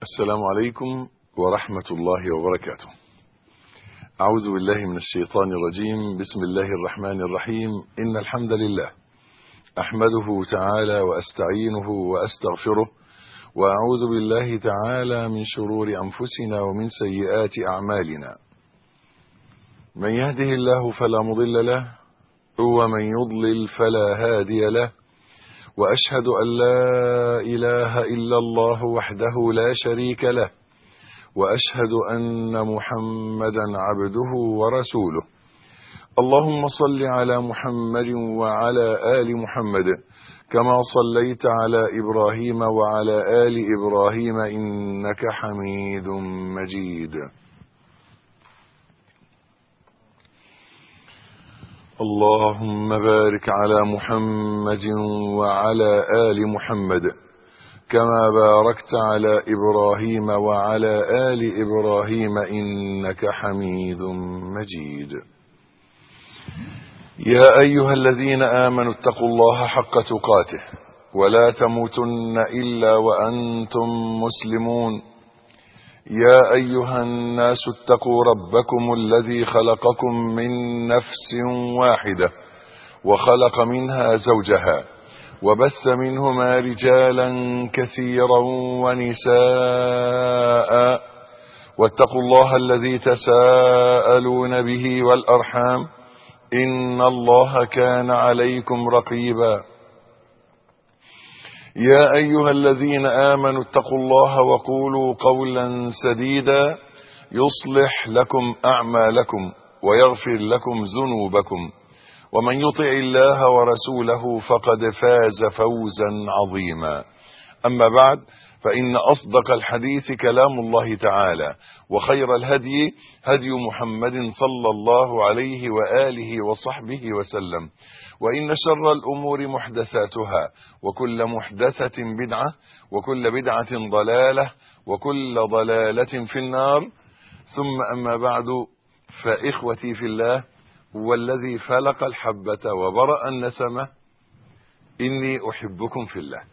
السلام عليكم ورحمة الله وبركاته. أعوذ بالله من الشيطان الرجيم، بسم الله الرحمن الرحيم، إن الحمد لله أحمده تعالى وأستعينه وأستغفره، وأعوذ بالله تعالى من شرور أنفسنا ومن سيئات أعمالنا. من يهده الله فلا مضل له، ومن يضلل فلا هادي له. واشهد ان لا اله الا الله وحده لا شريك له واشهد ان محمدا عبده ورسوله اللهم صل على محمد وعلى ال محمد كما صليت على ابراهيم وعلى ال ابراهيم انك حميد مجيد اللهم بارك على محمد وعلى ال محمد كما باركت على ابراهيم وعلى ال ابراهيم انك حميد مجيد يا ايها الذين امنوا اتقوا الله حق تقاته ولا تموتن الا وانتم مسلمون يا ايها الناس اتقوا ربكم الذي خلقكم من نفس واحده وخلق منها زوجها وبث منهما رجالا كثيرا ونساء واتقوا الله الذي تساءلون به والارحام ان الله كان عليكم رقيبا يا ايها الذين امنوا اتقوا الله وقولوا قولا سديدا يصلح لكم اعمالكم ويغفر لكم ذنوبكم ومن يطع الله ورسوله فقد فاز فوزا عظيما اما بعد فان اصدق الحديث كلام الله تعالى وخير الهدي هدي محمد صلى الله عليه واله وصحبه وسلم وإن شر الأمور محدثاتها وكل محدثة بدعة وكل بدعة ضلالة وكل ضلالة في النار ثم أما بعد فإخوتي في الله والذي فلق الحبة وبرأ النسمة إني أحبكم في الله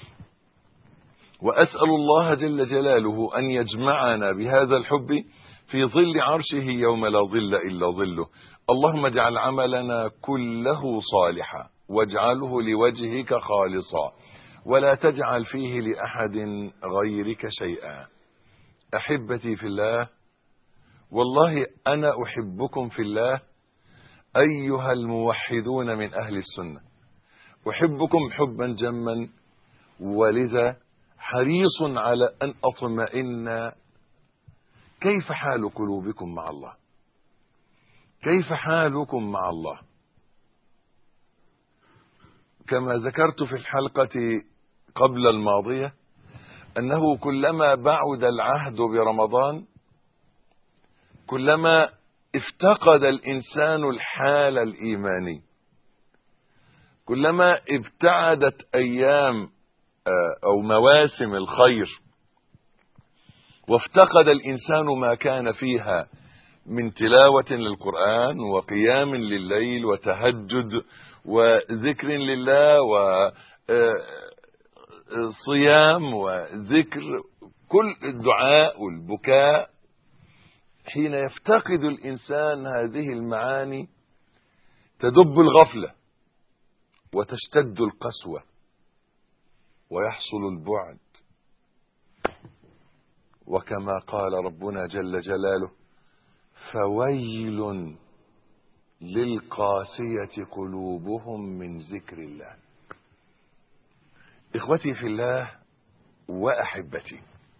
وأسأل الله جل جلاله أن يجمعنا بهذا الحب في ظل عرشه يوم لا ظل إلا ظله اللهم اجعل عملنا كله صالحا واجعله لوجهك خالصا ولا تجعل فيه لاحد غيرك شيئا احبتي في الله والله انا احبكم في الله ايها الموحدون من اهل السنه احبكم حبا جما ولذا حريص على ان اطمئن كيف حال قلوبكم مع الله كيف حالكم مع الله كما ذكرت في الحلقة قبل الماضية أنه كلما بعد العهد برمضان كلما افتقد الإنسان الحال الإيماني كلما ابتعدت أيام أو مواسم الخير وافتقد الإنسان ما كان فيها من تلاوة للقرآن وقيام لليل وتهجد وذكر لله وصيام وذكر كل الدعاء والبكاء حين يفتقد الإنسان هذه المعاني تدب الغفلة وتشتد القسوة ويحصل البعد وكما قال ربنا جل جلاله فويل للقاسية قلوبهم من ذكر الله إخوتي في الله وأحبتي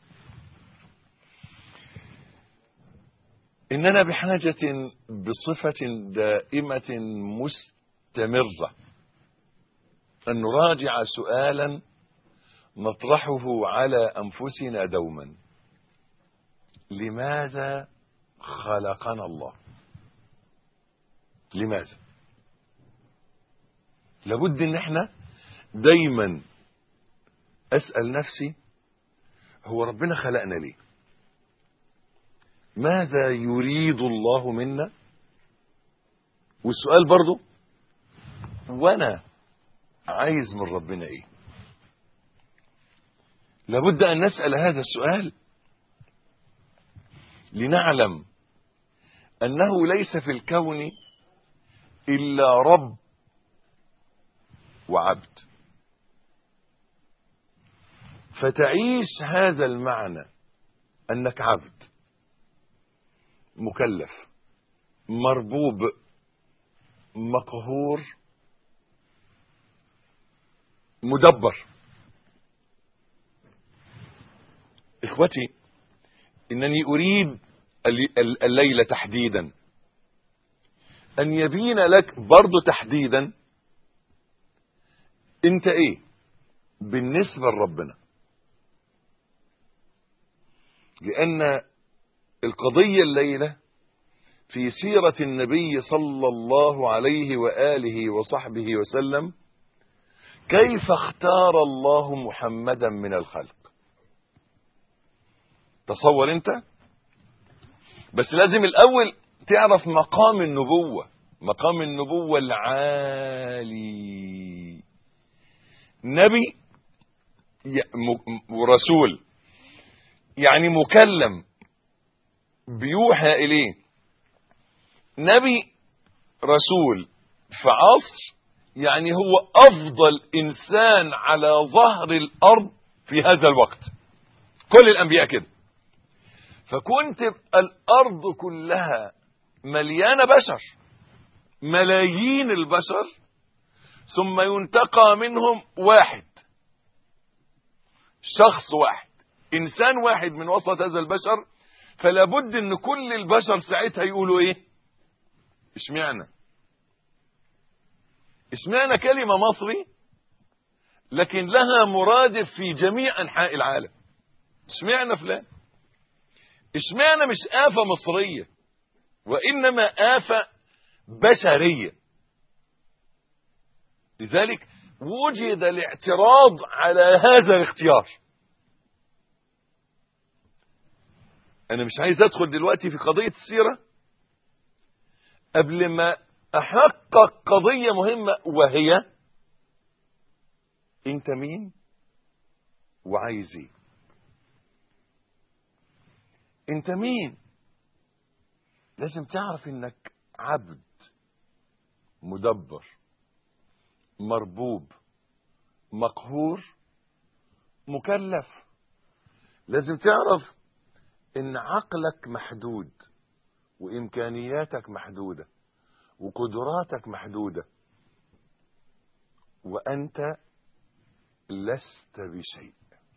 إننا بحاجة بصفة دائمة مستمرة أن نراجع سؤالا نطرحه على أنفسنا دوما لماذا خلقنا الله لماذا لابد ان احنا دايما اسال نفسي هو ربنا خلقنا ليه ماذا يريد الله منا والسؤال برضو وانا عايز من ربنا ايه لابد ان نسال هذا السؤال لنعلم أنه ليس في الكون إلا رب وعبد فتعيش هذا المعنى أنك عبد مكلف مربوب مقهور مدبر اخوتي انني اريد الليله تحديدا ان يبين لك برضو تحديدا انت ايه بالنسبه لربنا لان القضيه الليله في سيره النبي صلى الله عليه واله وصحبه وسلم كيف اختار الله محمدا من الخلق تصور انت بس لازم الاول تعرف مقام النبوة مقام النبوة العالي نبي ورسول يعني مكلم بيوحى اليه نبي رسول في عصر يعني هو افضل انسان على ظهر الارض في هذا الوقت كل الانبياء كده فكنت تبقى الارض كلها مليانه بشر ملايين البشر ثم ينتقى منهم واحد شخص واحد انسان واحد من وسط هذا البشر فلا بد ان كل البشر ساعتها يقولوا ايه اشمعنى اشمعنى كلمة مصري لكن لها مرادف في جميع انحاء العالم اشمعنى فلان اشمعنى مش آفة مصرية وإنما آفة بشرية لذلك وجد الاعتراض على هذا الاختيار أنا مش عايز أدخل دلوقتي في قضية السيرة قبل ما أحقق قضية مهمة وهي أنت مين وعايز ايه انت مين لازم تعرف انك عبد مدبر مربوب مقهور مكلف لازم تعرف ان عقلك محدود وامكانياتك محدوده وقدراتك محدوده وانت لست بشيء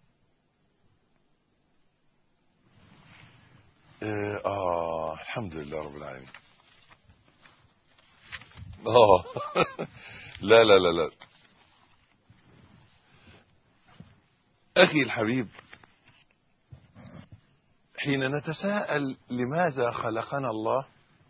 آه, آه الحمد لله رب العالمين آه لا لا لا لا أخي الحبيب حين نتساءل لماذا خلقنا الله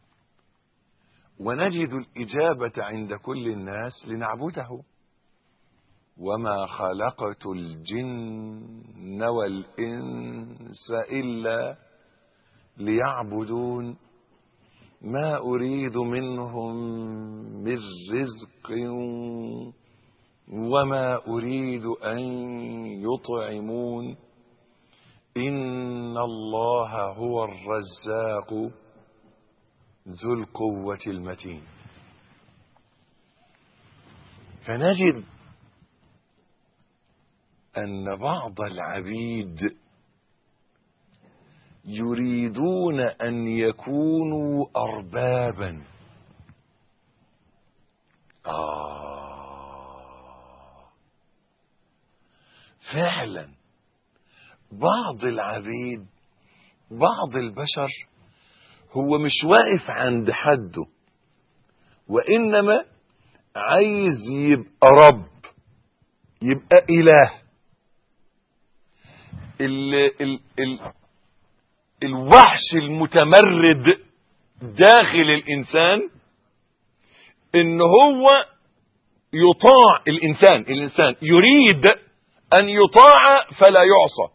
ونجد الإجابة عند كل الناس لنعبده وما خلقت الجن والإنس إلا ليعبدون ما أريد منهم من رزق وما أريد أن يطعمون إن الله هو الرزاق ذو القوة المتين فنجد أن بعض العبيد يريدون أن يكونوا أربابا آه فعلا بعض العبيد بعض البشر هو مش واقف عند حده وإنما عايز يبقى رب يبقى إله ال ال ال الوحش المتمرد داخل الانسان ان هو يطاع الانسان الانسان يريد ان يطاع فلا يعصى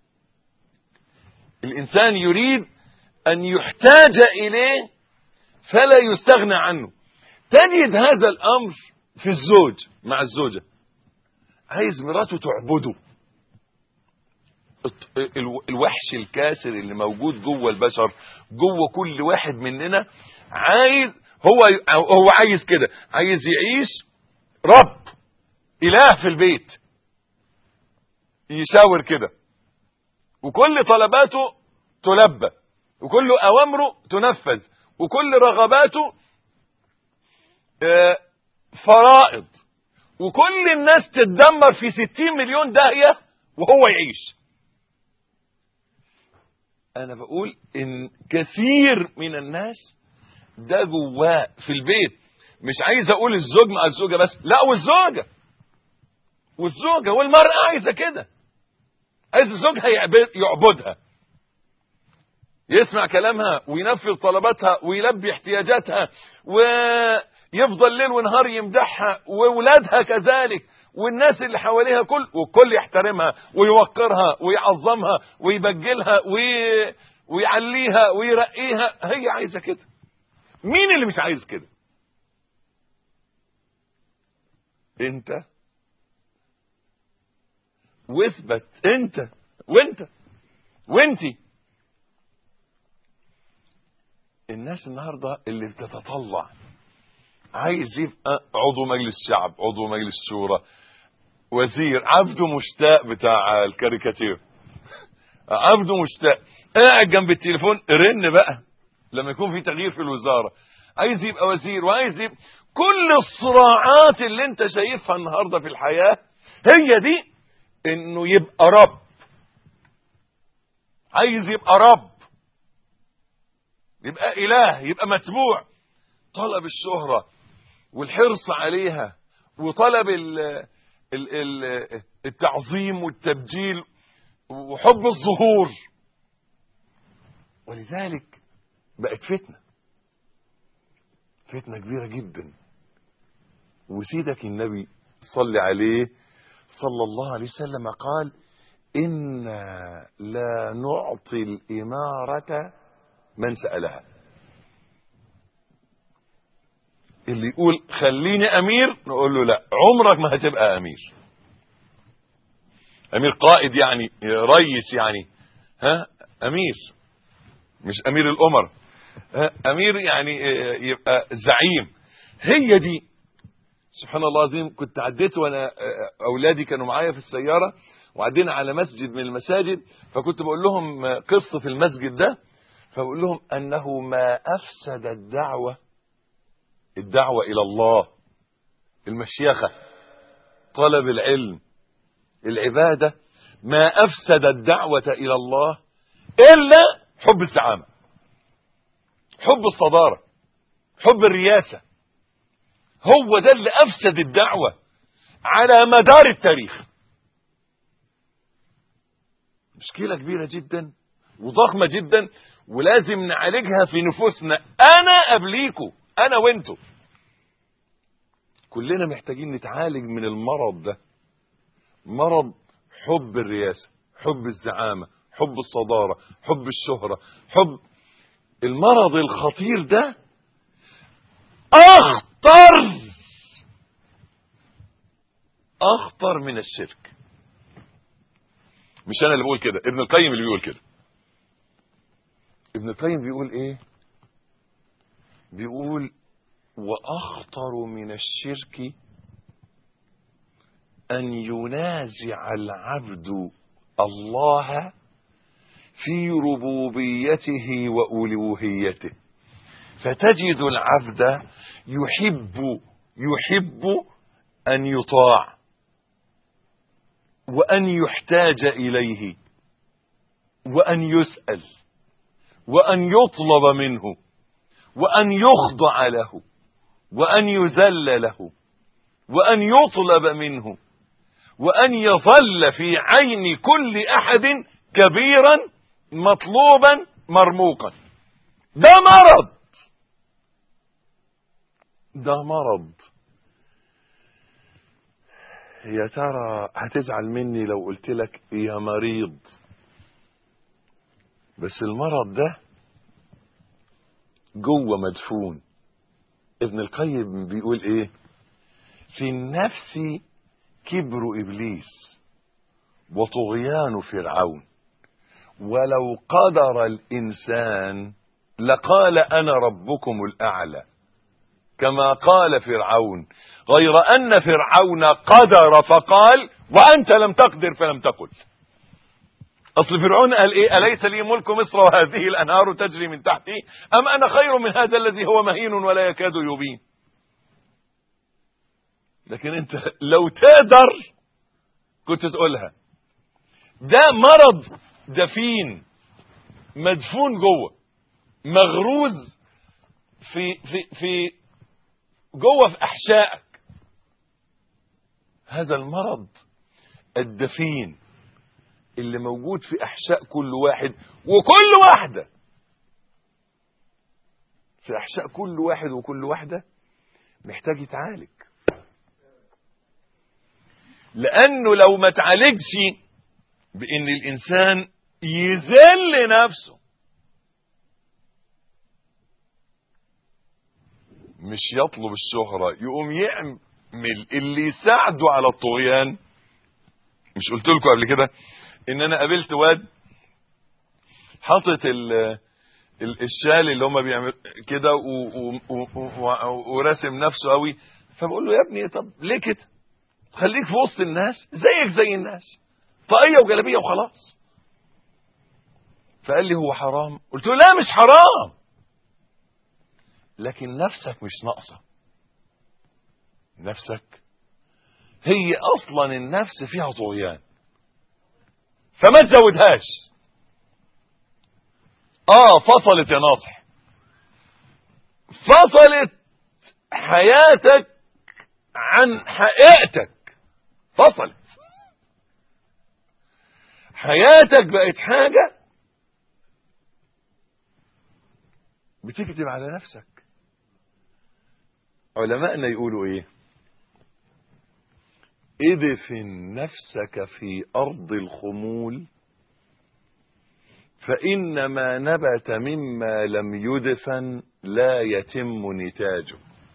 الانسان يريد ان يحتاج اليه فلا يستغنى عنه تجد هذا الامر في الزوج مع الزوجه عايز مراته تعبده ال- الوحش الكاسر اللي موجود جوه البشر جوه كل واحد مننا عايز هو هو عايز كده عايز يعيش رب اله في البيت يشاور كده وكل طلباته تلبى وكل اوامره تنفذ وكل رغباته آه، فرائض وكل الناس تتدمر في ستين مليون داهية وهو يعيش انا بقول ان كثير من الناس ده جواه في البيت مش عايز اقول الزوج مع الزوجه بس لا والزوجه والزوجه والمراه عايزه كده عايز زوجها يعبد يعبدها يسمع كلامها وينفذ طلباتها ويلبي احتياجاتها ويفضل ليل ونهار يمدحها وولادها كذلك والناس اللي حواليها كل والكل يحترمها ويوقرها ويعظمها ويبجلها وي... ويعليها ويرقيها هي عايزه كده مين اللي مش عايز كده انت واثبت انت وانت وانتي الناس النهارده اللي بتتطلع عايز يبقى عضو مجلس شعب عضو مجلس شورى وزير عبده مشتاق بتاع الكاريكاتير عبده مشتاق قاعد جنب التليفون رن بقى لما يكون في تغيير في الوزاره عايز يبقى وزير وعايز يبقى كل الصراعات اللي انت شايفها النهارده في الحياه هي دي انه يبقى رب عايز يبقى رب يبقى اله يبقى متبوع طلب الشهره والحرص عليها وطلب ال ال ال التعظيم والتبجيل وحب الظهور ولذلك بقت فتنه فتنه كبيره جدا وسيدك النبي صلى عليه صلى الله عليه وسلم قال إنا لا نعطي الإمارة من سألها اللي يقول خليني أمير نقول له لا عمرك ما هتبقى أمير أمير قائد يعني ريس يعني ها أمير مش أمير الأمر ها أمير يعني يبقى زعيم هي دي سبحان الله العظيم كنت عديت وانا اولادي كانوا معايا في السياره وعدينا على مسجد من المساجد فكنت بقول لهم قصه في المسجد ده فبقول لهم انه ما افسد الدعوه الدعوه الى الله المشيخه طلب العلم العباده ما افسد الدعوه الى الله الا حب الزعامه حب الصداره حب الرياسه هو ده اللي افسد الدعوه على مدار التاريخ مشكله كبيره جدا وضخمه جدا ولازم نعالجها في نفوسنا انا قبليكوا انا وانتوا كلنا محتاجين نتعالج من المرض ده مرض حب الرياسه حب الزعامه حب الصداره حب الشهره حب المرض الخطير ده اخطر اخطر من الشرك مش انا اللي بقول كده ابن القيم اللي بيقول كده ابن القيم بيقول ايه بيقول واخطر من الشرك ان ينازع العبد الله في ربوبيته والوهيته فتجد العبد يحب يحب ان يطاع وان يحتاج اليه وان يسال وان يطلب منه وان يخضع له وان يذل له وان يطلب منه وان يظل في عين كل احد كبيرا مطلوبا مرموقا ده مرض ده مرض يا ترى هتزعل مني لو قلت لك يا مريض بس المرض ده جوه مدفون ابن القيم بيقول ايه في النفس كبر ابليس وطغيان فرعون ولو قدر الإنسان لقال أنا ربكم الأعلى كما قال فرعون غير أن فرعون قدر فقال وأنت لم تقدر فلم تقل أصل فرعون قال إيه أليس لي ملك مصر وهذه الأنهار تجري من تحتي أم أنا خير من هذا الذي هو مهين ولا يكاد يبين لكن أنت لو تقدر كنت تقولها ده مرض دفين مدفون جوه مغروز في في في جوه في احشائك هذا المرض الدفين اللي موجود في احشاء كل واحد وكل واحده في احشاء كل واحد وكل واحده محتاج يتعالج لانه لو ما تعالجش بان الانسان يذل نفسه مش يطلب الشهرة يقوم يعمل اللي يساعده على الطغيان مش قلت لكم قبل كده ان انا قابلت واد حاطط ال الشال اللي هم بيعمل كده وراسم نفسه قوي فبقول له يا ابني طب ليه كده خليك في وسط الناس زيك زي الناس طاقيه وجلابيه وخلاص فقال لي هو حرام قلت له لا مش حرام لكن نفسك مش ناقصه نفسك هي اصلا النفس فيها طغيان فما تزودهاش اه فصلت يا ناصح فصلت حياتك عن حقيقتك فصلت حياتك بقت حاجة بتكتب على نفسك علماءنا يقولوا ايه ادفن نفسك في ارض الخمول فان ما نبت مما لم يدفن لا يتم نتاجه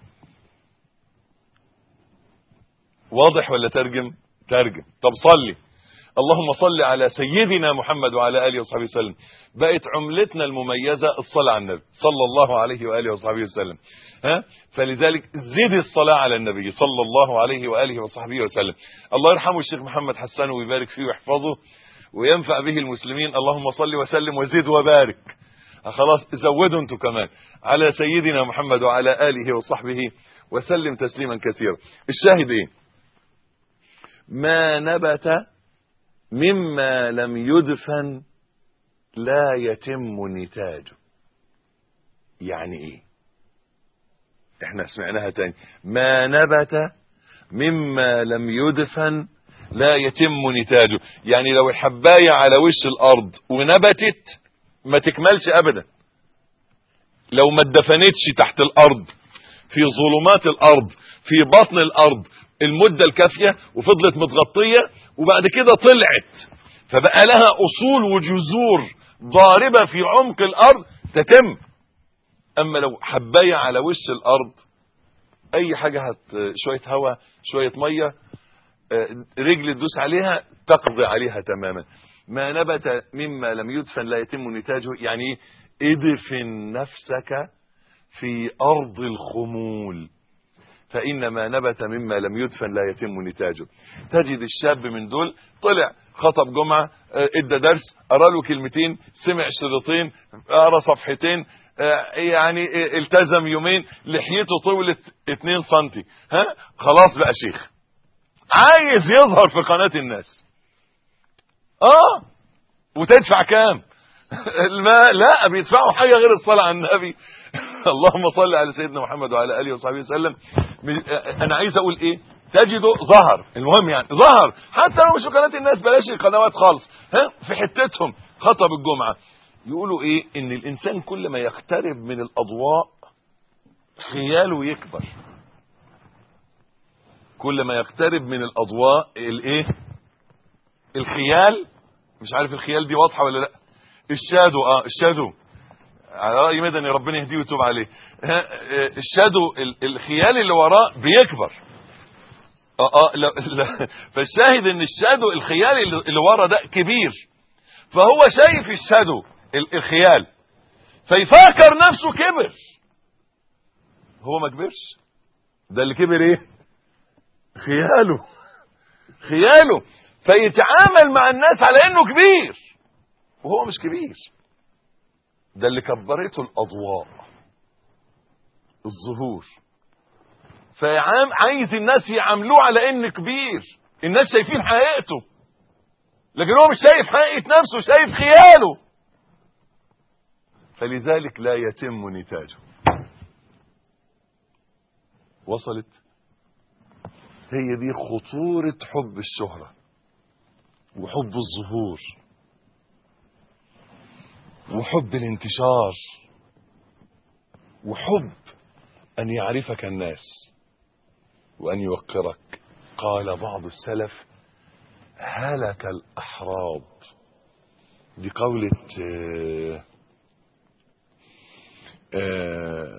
واضح ولا ترجم ترجم طب صلي اللهم صل على سيدنا محمد وعلى اله وصحبه وسلم بقت عملتنا المميزه الصلاه على النبي صلى الله عليه واله وصحبه وسلم ها فلذلك زد الصلاه على النبي صلى الله عليه واله وصحبه وسلم الله يرحمه الشيخ محمد حسان ويبارك فيه ويحفظه وينفع به المسلمين اللهم صل وسلم وزد وبارك خلاص زودوا انتوا كمان على سيدنا محمد وعلى اله وصحبه وسلم تسليما كثيرا الشاهد ايه ما نبت مما لم يدفن لا يتم نتاجه يعني ايه احنا سمعناها تاني ما نبت مما لم يدفن لا يتم نتاجه يعني لو الحباية على وش الارض ونبتت ما تكملش ابدا لو ما اتدفنتش تحت الارض في ظلمات الارض في بطن الارض المدة الكافية وفضلت متغطية وبعد كده طلعت فبقى لها اصول وجذور ضاربة في عمق الارض تتم اما لو حباية على وش الارض اي حاجة هت شوية هواء شوية مية رجل تدوس عليها تقضي عليها تماما ما نبت مما لم يدفن لا يتم نتاجه يعني ادفن نفسك في ارض الخمول فإن ما نبت مما لم يدفن لا يتم نتاجه تجد الشاب من دول طلع خطب جمعة ادى درس قرا له كلمتين سمع شريطين قرا صفحتين يعني التزم يومين لحيته طولت 2 سم ها خلاص بقى شيخ عايز يظهر في قناة الناس اه وتدفع كام ما لا بيدفعوا حاجة غير الصلاة على النبي اللهم صل على سيدنا محمد وعلى اله وصحبه وسلم انا عايز اقول ايه تجده ظهر المهم يعني ظهر حتى لو مش في قناه الناس بلاش القنوات خالص ها في حتتهم خطب الجمعه يقولوا ايه ان الانسان كل ما يقترب من الاضواء خياله يكبر كل ما يقترب من الاضواء الايه الخيال مش عارف الخيال دي واضحه ولا لا الشادو اه الشادو على راي مدني ربنا يهديه ويتوب عليه الشادو الخيال اللي وراه بيكبر اه اه لا لا فالشاهد ان الشادو الخيال اللي ورا ده كبير فهو شايف الشادو ال- الخيال فيفكر نفسه كبر هو ما كبرش ده اللي كبر ايه خياله خياله فيتعامل مع الناس على انه كبير وهو مش كبير ده اللي كبرته الاضواء الظهور فعام عايز الناس يعاملوه على ان كبير الناس شايفين حقيقته لكن هو مش شايف حقيقة نفسه شايف خياله فلذلك لا يتم نتاجه وصلت هي دي خطورة حب الشهرة وحب الظهور وحب الانتشار وحب أن يعرفك الناس وأن يوقرك قال بعض السلف هلك الأحراض دي قولة آه، آه،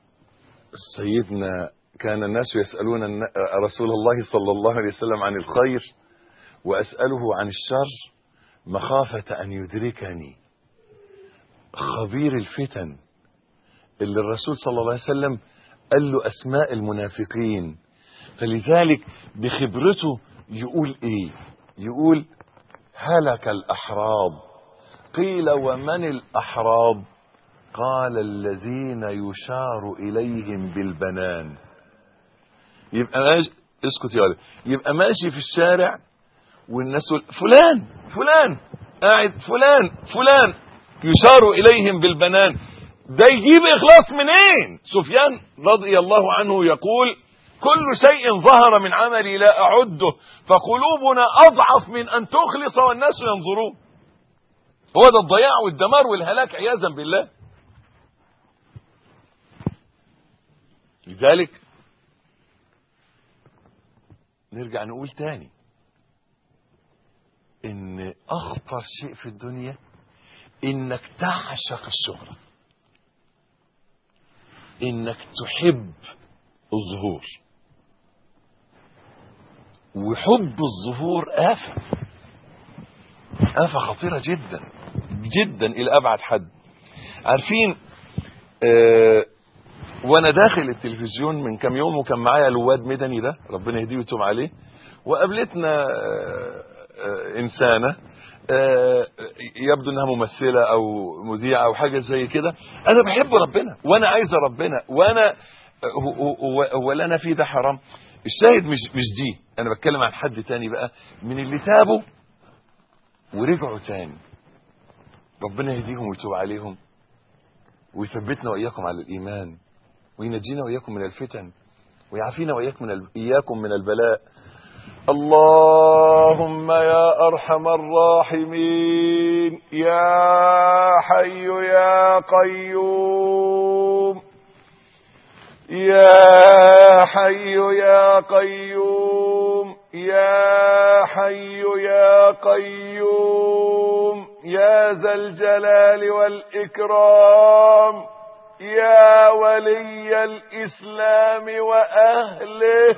سيدنا كان الناس يسألون الن- رسول الله صلى الله عليه وسلم عن الخير وأسأله عن الشر مخافة أن يدركني خبير الفتن اللي الرسول صلى الله عليه وسلم قال له أسماء المنافقين فلذلك بخبرته يقول إيه يقول هلك الأحراب قيل ومن الأحراب قال الذين يشار إليهم بالبنان يبقى ماشي اسكت يا ولد يبقى ماشي في الشارع والناس تقول فلان فلان قاعد فلان فلان يشار إليهم بالبنان ده يجيب إخلاص منين سفيان رضي الله عنه يقول كل شيء ظهر من عملي لا أعده فقلوبنا أضعف من أن تخلص والناس ينظرون هو ده الضياع والدمار والهلاك عياذا بالله لذلك نرجع نقول تاني ان اخطر شيء في الدنيا انك تعشق الشهرة انك تحب الظهور وحب الظهور آفة آفة خطيرة جدا جدا إلى أبعد حد عارفين آه وانا داخل التلفزيون من كام يوم وكان معايا الواد مدني ده ربنا يهديه ويتوب عليه وقابلتنا آه، آه، انسانه آه، يبدو انها ممثله او مذيعه او حاجه زي كده انا بحب ربنا وانا عايز ربنا وانا هو- هو- ولا انا في ده حرام الشاهد مش مش دي انا بتكلم عن حد تاني بقى من اللي تابوا ورجعوا تاني ربنا يهديهم ويتوب عليهم ويثبتنا واياكم على الايمان وينجينا واياكم من الفتن ويعافينا واياكم من ال... اياكم من البلاء اللهم يا ارحم الراحمين يا حي يا قيوم يا حي يا قيوم يا حي يا قيوم يا ذا الجلال والإكرام يا ولي الإسلام وأهله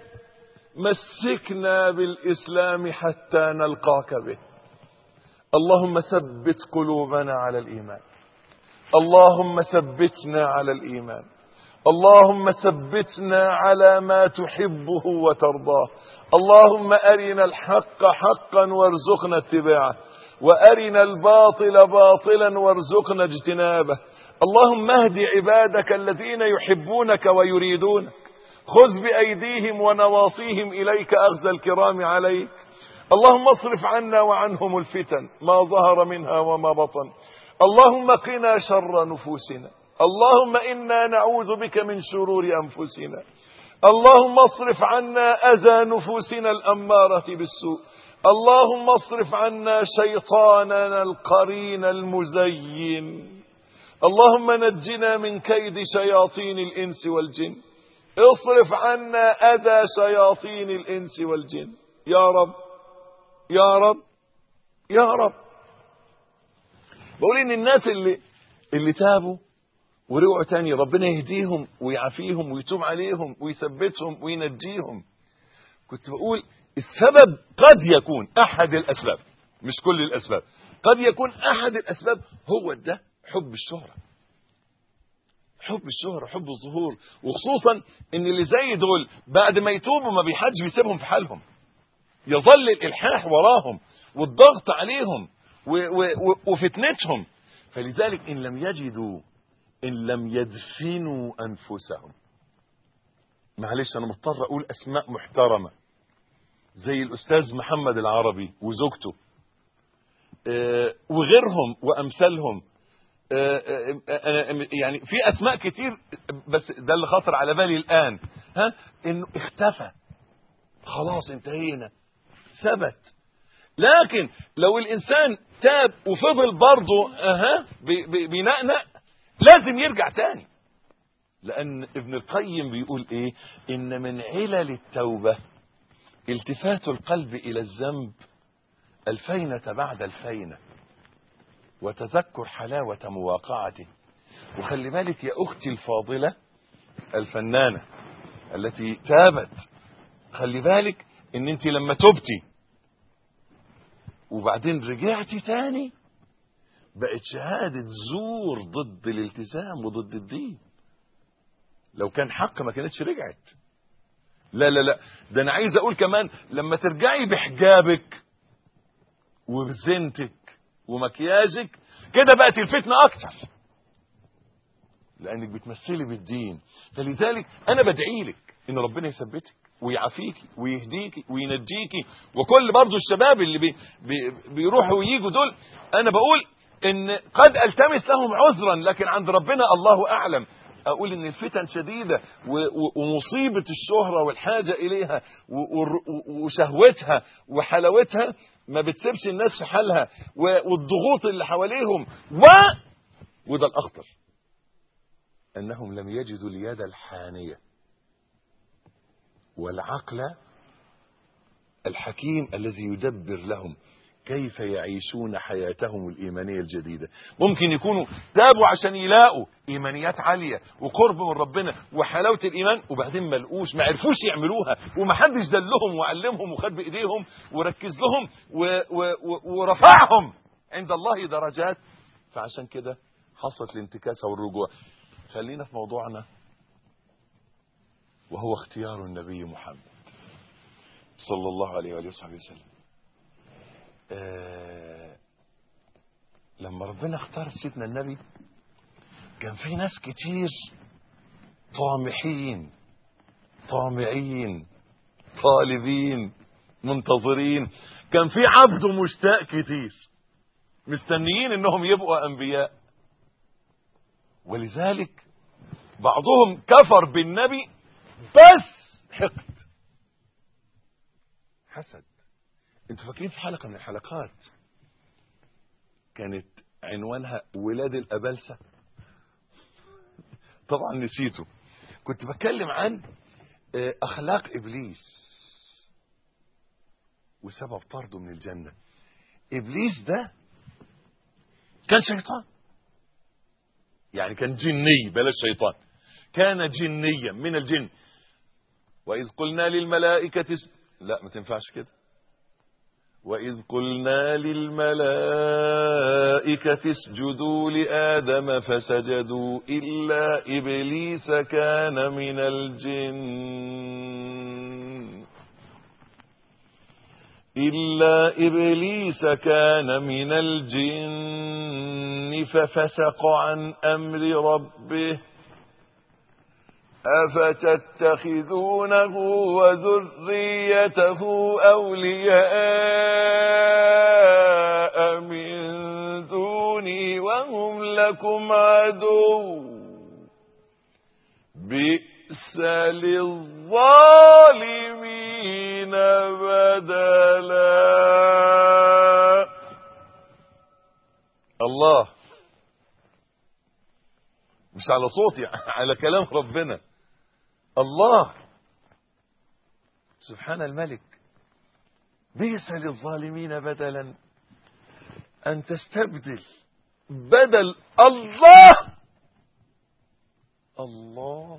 مسكنا بالإسلام حتى نلقاك به اللهم ثبت قلوبنا على الإيمان اللهم ثبتنا على الإيمان اللهم ثبتنا على ما تحبه وترضاه اللهم أرنا الحق حقا وارزقنا اتباعه وأرنا الباطل باطلا وارزقنا اجتنابه اللهم اهد عبادك الذين يحبونك ويريدونك خذ بأيديهم ونواصيهم إليك أخذ الكرام عليك اللهم اصرف عنا وعنهم الفتن ما ظهر منها وما بطن اللهم قنا شر نفوسنا اللهم إنا نعوذ بك من شرور أنفسنا اللهم اصرف عنا أذى نفوسنا الأمارة بالسوء اللهم اصرف عنا شيطاننا القرين المزين اللهم نجنا من كيد شياطين الإنس والجن اصرف عنا أذى شياطين الإنس والجن يا رب يا رب يا رب بقول ان الناس اللي اللي تابوا ورجعوا تاني ربنا يهديهم ويعافيهم ويتوب عليهم ويثبتهم وينجيهم كنت بقول السبب قد يكون احد الاسباب مش كل الاسباب قد يكون احد الاسباب هو ده حب الشهرة حب الشهرة حب الظهور وخصوصا ان اللي زي دول بعد ما يتوبوا ما بيحدش بيسيبهم في حالهم يظل الالحاح وراهم والضغط عليهم و و و وفتنتهم فلذلك ان لم يجدوا ان لم يدفنوا انفسهم معلش انا مضطر اقول اسماء محترمه زي الاستاذ محمد العربي وزوجته آه، وغيرهم وامثالهم آه، آه، آه، يعني في اسماء كتير بس ده اللي خاطر على بالي الان ها انه اختفى خلاص انتهينا ثبت لكن لو الانسان تاب وفضل برضه اها بي- بي- بينقنق لازم يرجع تاني لان ابن القيم بيقول ايه ان من علل التوبه التفات القلب الى الذنب الفينة بعد الفينة وتذكر حلاوة مواقعته وخلي بالك يا أختي الفاضلة الفنانة التي تابت خلي بالك ان انت لما تبتي وبعدين رجعتي تاني بقت شهادة زور ضد الالتزام وضد الدين لو كان حق ما كانتش رجعت لا لا لا ده انا عايز اقول كمان لما ترجعي بحجابك وبزينتك ومكياجك كده بقت الفتنة اكتر لانك بتمثلي بالدين فلذلك انا بدعي لك ان ربنا يثبتك ويعافيكي ويهديكي وينجيكي وكل برضو الشباب اللي بي بي بيروحوا وييجوا دول انا بقول ان قد التمس لهم عذرا لكن عند ربنا الله اعلم اقول ان الفتن شديده و- و- ومصيبه الشهره والحاجه اليها و- و- وشهوتها وحلاوتها ما بتسيبش الناس في حالها و- والضغوط اللي حواليهم و وده الاخطر انهم لم يجدوا اليد الحانيه والعقل الحكيم الذي يدبر لهم كيف يعيشون حياتهم الإيمانية الجديدة ممكن يكونوا تابوا عشان يلاقوا إيمانيات عالية وقرب من ربنا وحلاوة الإيمان وبعدين ما لقوش ما عرفوش يعملوها ومحدش دلهم وعلمهم وخد بإيديهم وركز لهم و و و ورفعهم عند الله درجات فعشان كده حصلت الانتكاسة والرجوع خلينا في موضوعنا وهو اختيار النبي محمد صلى الله عليه وآله وصحبه وسلم آه لما ربنا اختار سيدنا النبي كان في ناس كتير طامحين طامعين طالبين منتظرين كان في عبد مشتاق كتير مستنيين انهم يبقوا انبياء ولذلك بعضهم كفر بالنبي بس حقد حسد انتوا فاكرين في حلقه من الحلقات كانت عنوانها ولاد الابلسه طبعا نسيته كنت بتكلم عن آه، اخلاق ابليس وسبب طرده من الجنه ابليس ده كان شيطان يعني كان جني بلاش شيطان كان جنيا من الجن واذ قلنا للملائكه اس- لا ما تنفعش كده وإذ قلنا للملائكة اسجدوا لآدم فسجدوا إلا إبليس كان من الجن إلا إبليس كان من الجن ففسق عن أمر ربه أفتتخذونه وذريته أولياء من دوني وهم لكم عدو بئس للظالمين بدلا الله مش على صوتي على كلام ربنا الله سبحان الملك بئس للظالمين بدلا ان تستبدل بدل الله الله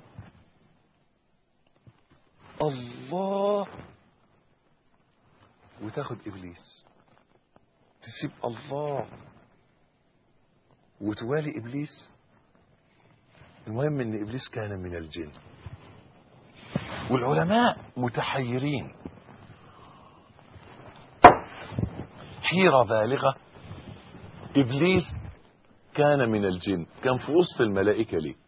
الله وتاخد ابليس تسيب الله وتوالي ابليس المهم ان ابليس كان من الجن والعلماء متحيرين حيرة بالغة ابليس كان من الجن كان في وسط الملائكة ليه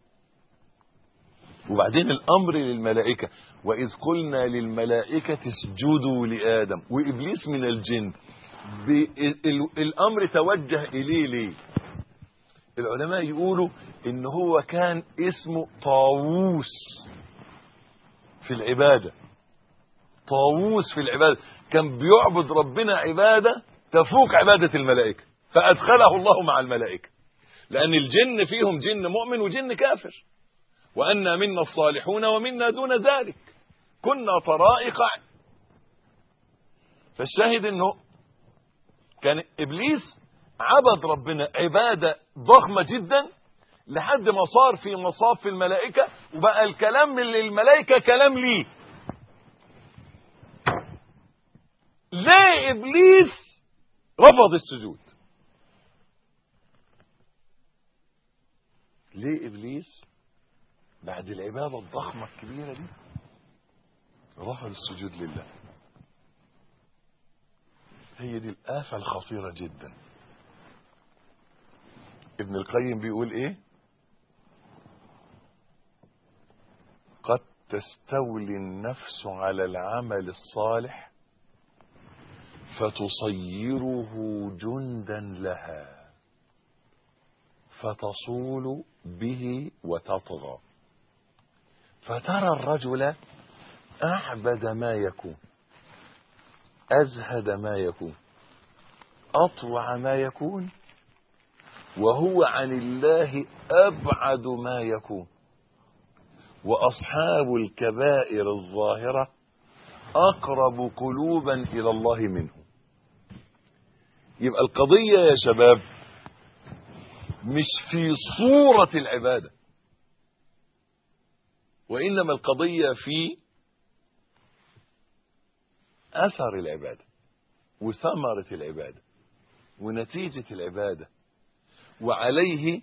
وبعدين الامر للملائكة واذ قلنا للملائكة اسجدوا لآدم وابليس من الجن الامر توجه اليه ليه العلماء يقولوا ان هو كان اسمه طاووس في العبادة طاووس في العبادة كان بيعبد ربنا عبادة تفوق عبادة الملائكة فأدخله الله مع الملائكة لأن الجن فيهم جن مؤمن وجن كافر وأنا منا الصالحون ومنا دون ذلك كنا طرائق فالشاهد انه كان ابليس عبد ربنا عبادة ضخمة جدا لحد ما صار في مصاف في الملائكة وبقى الكلام من الملائكة كلام ليه ليه ابليس رفض السجود ليه ابليس بعد العبادة الضخمة الكبيرة دي رفض السجود لله هي دي الآفة الخطيرة جدا ابن القيم بيقول ايه قد تستولي النفس على العمل الصالح فتصيره جندا لها فتصول به وتطغى فترى الرجل أعبد ما يكون أزهد ما يكون أطوع ما يكون وهو عن الله أبعد ما يكون وأصحاب الكبائر الظاهرة أقرب قلوبا إلى الله منه يبقى القضية يا شباب مش في صورة العبادة وإنما القضية في أثر العبادة وثمرة العبادة ونتيجة العبادة وعليه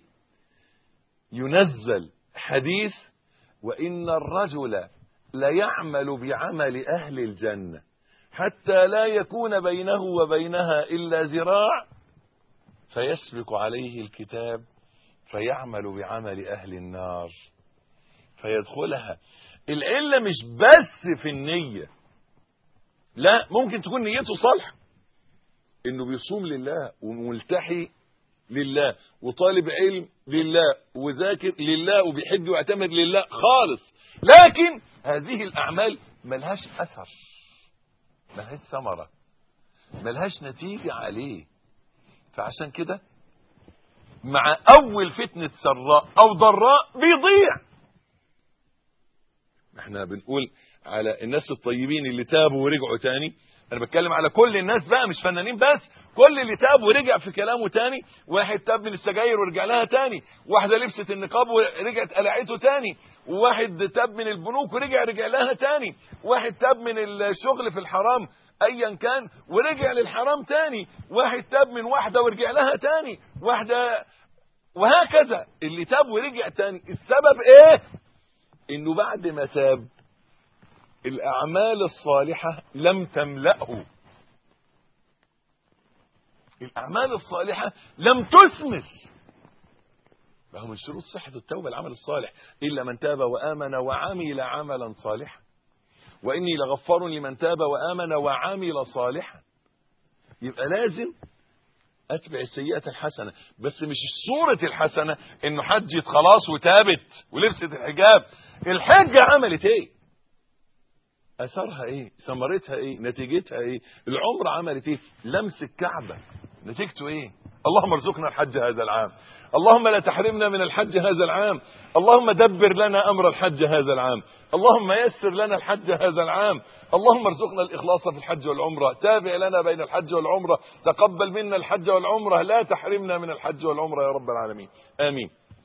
ينزل حديث وإن الرجل ليعمل بعمل أهل الجنة حتى لا يكون بينه وبينها إلا ذراع فيسبق عليه الكتاب فيعمل بعمل أهل النار فيدخلها العلة مش بس في النية لا ممكن تكون نيته صالحة انه بيصوم لله وملتحي لله وطالب علم لله وذاكر لله وبيحب ويعتمد لله خالص لكن هذه الاعمال ملهاش اثر ملهاش ثمرة ملهاش نتيجة عليه فعشان كده مع اول فتنة سراء او ضراء بيضيع احنا بنقول على الناس الطيبين اللي تابوا ورجعوا تاني انا بتكلم على كل الناس بقى مش فنانين بس كل اللي تاب ورجع في كلامه تاني واحد تاب من السجاير ورجع لها تاني واحده لبست النقاب ورجعت قلعته تاني وواحد تاب من البنوك ورجع رجع لها تاني واحد تاب من الشغل في الحرام ايا كان ورجع للحرام تاني واحد تاب من واحده ورجع لها تاني واحده وهكذا اللي تاب ورجع تاني السبب ايه انه بعد ما تاب الأعمال الصالحة لم تملأه الأعمال الصالحة لم تثمر ما هو من شروط صحة التوبة العمل الصالح إلا من تاب وآمن وعمل عملا صالحا وإني لغفار لمن تاب وآمن وعمل صالحا يبقى لازم أتبع السيئة الحسنة بس مش صورة الحسنة إنه حجت خلاص وتابت ولبست الحجاب الحجة عملت إيه اثرها ايه ثمرتها ايه نتيجتها ايه العمر عملت ايه لمس الكعبه نتيجته ايه اللهم ارزقنا الحج هذا العام اللهم لا تحرمنا من الحج هذا العام اللهم دبر لنا امر الحج هذا العام اللهم يسر لنا الحج هذا العام اللهم ارزقنا الاخلاص في الحج والعمره تابع لنا بين الحج والعمره تقبل منا الحج والعمره لا تحرمنا من الحج والعمره يا رب العالمين امين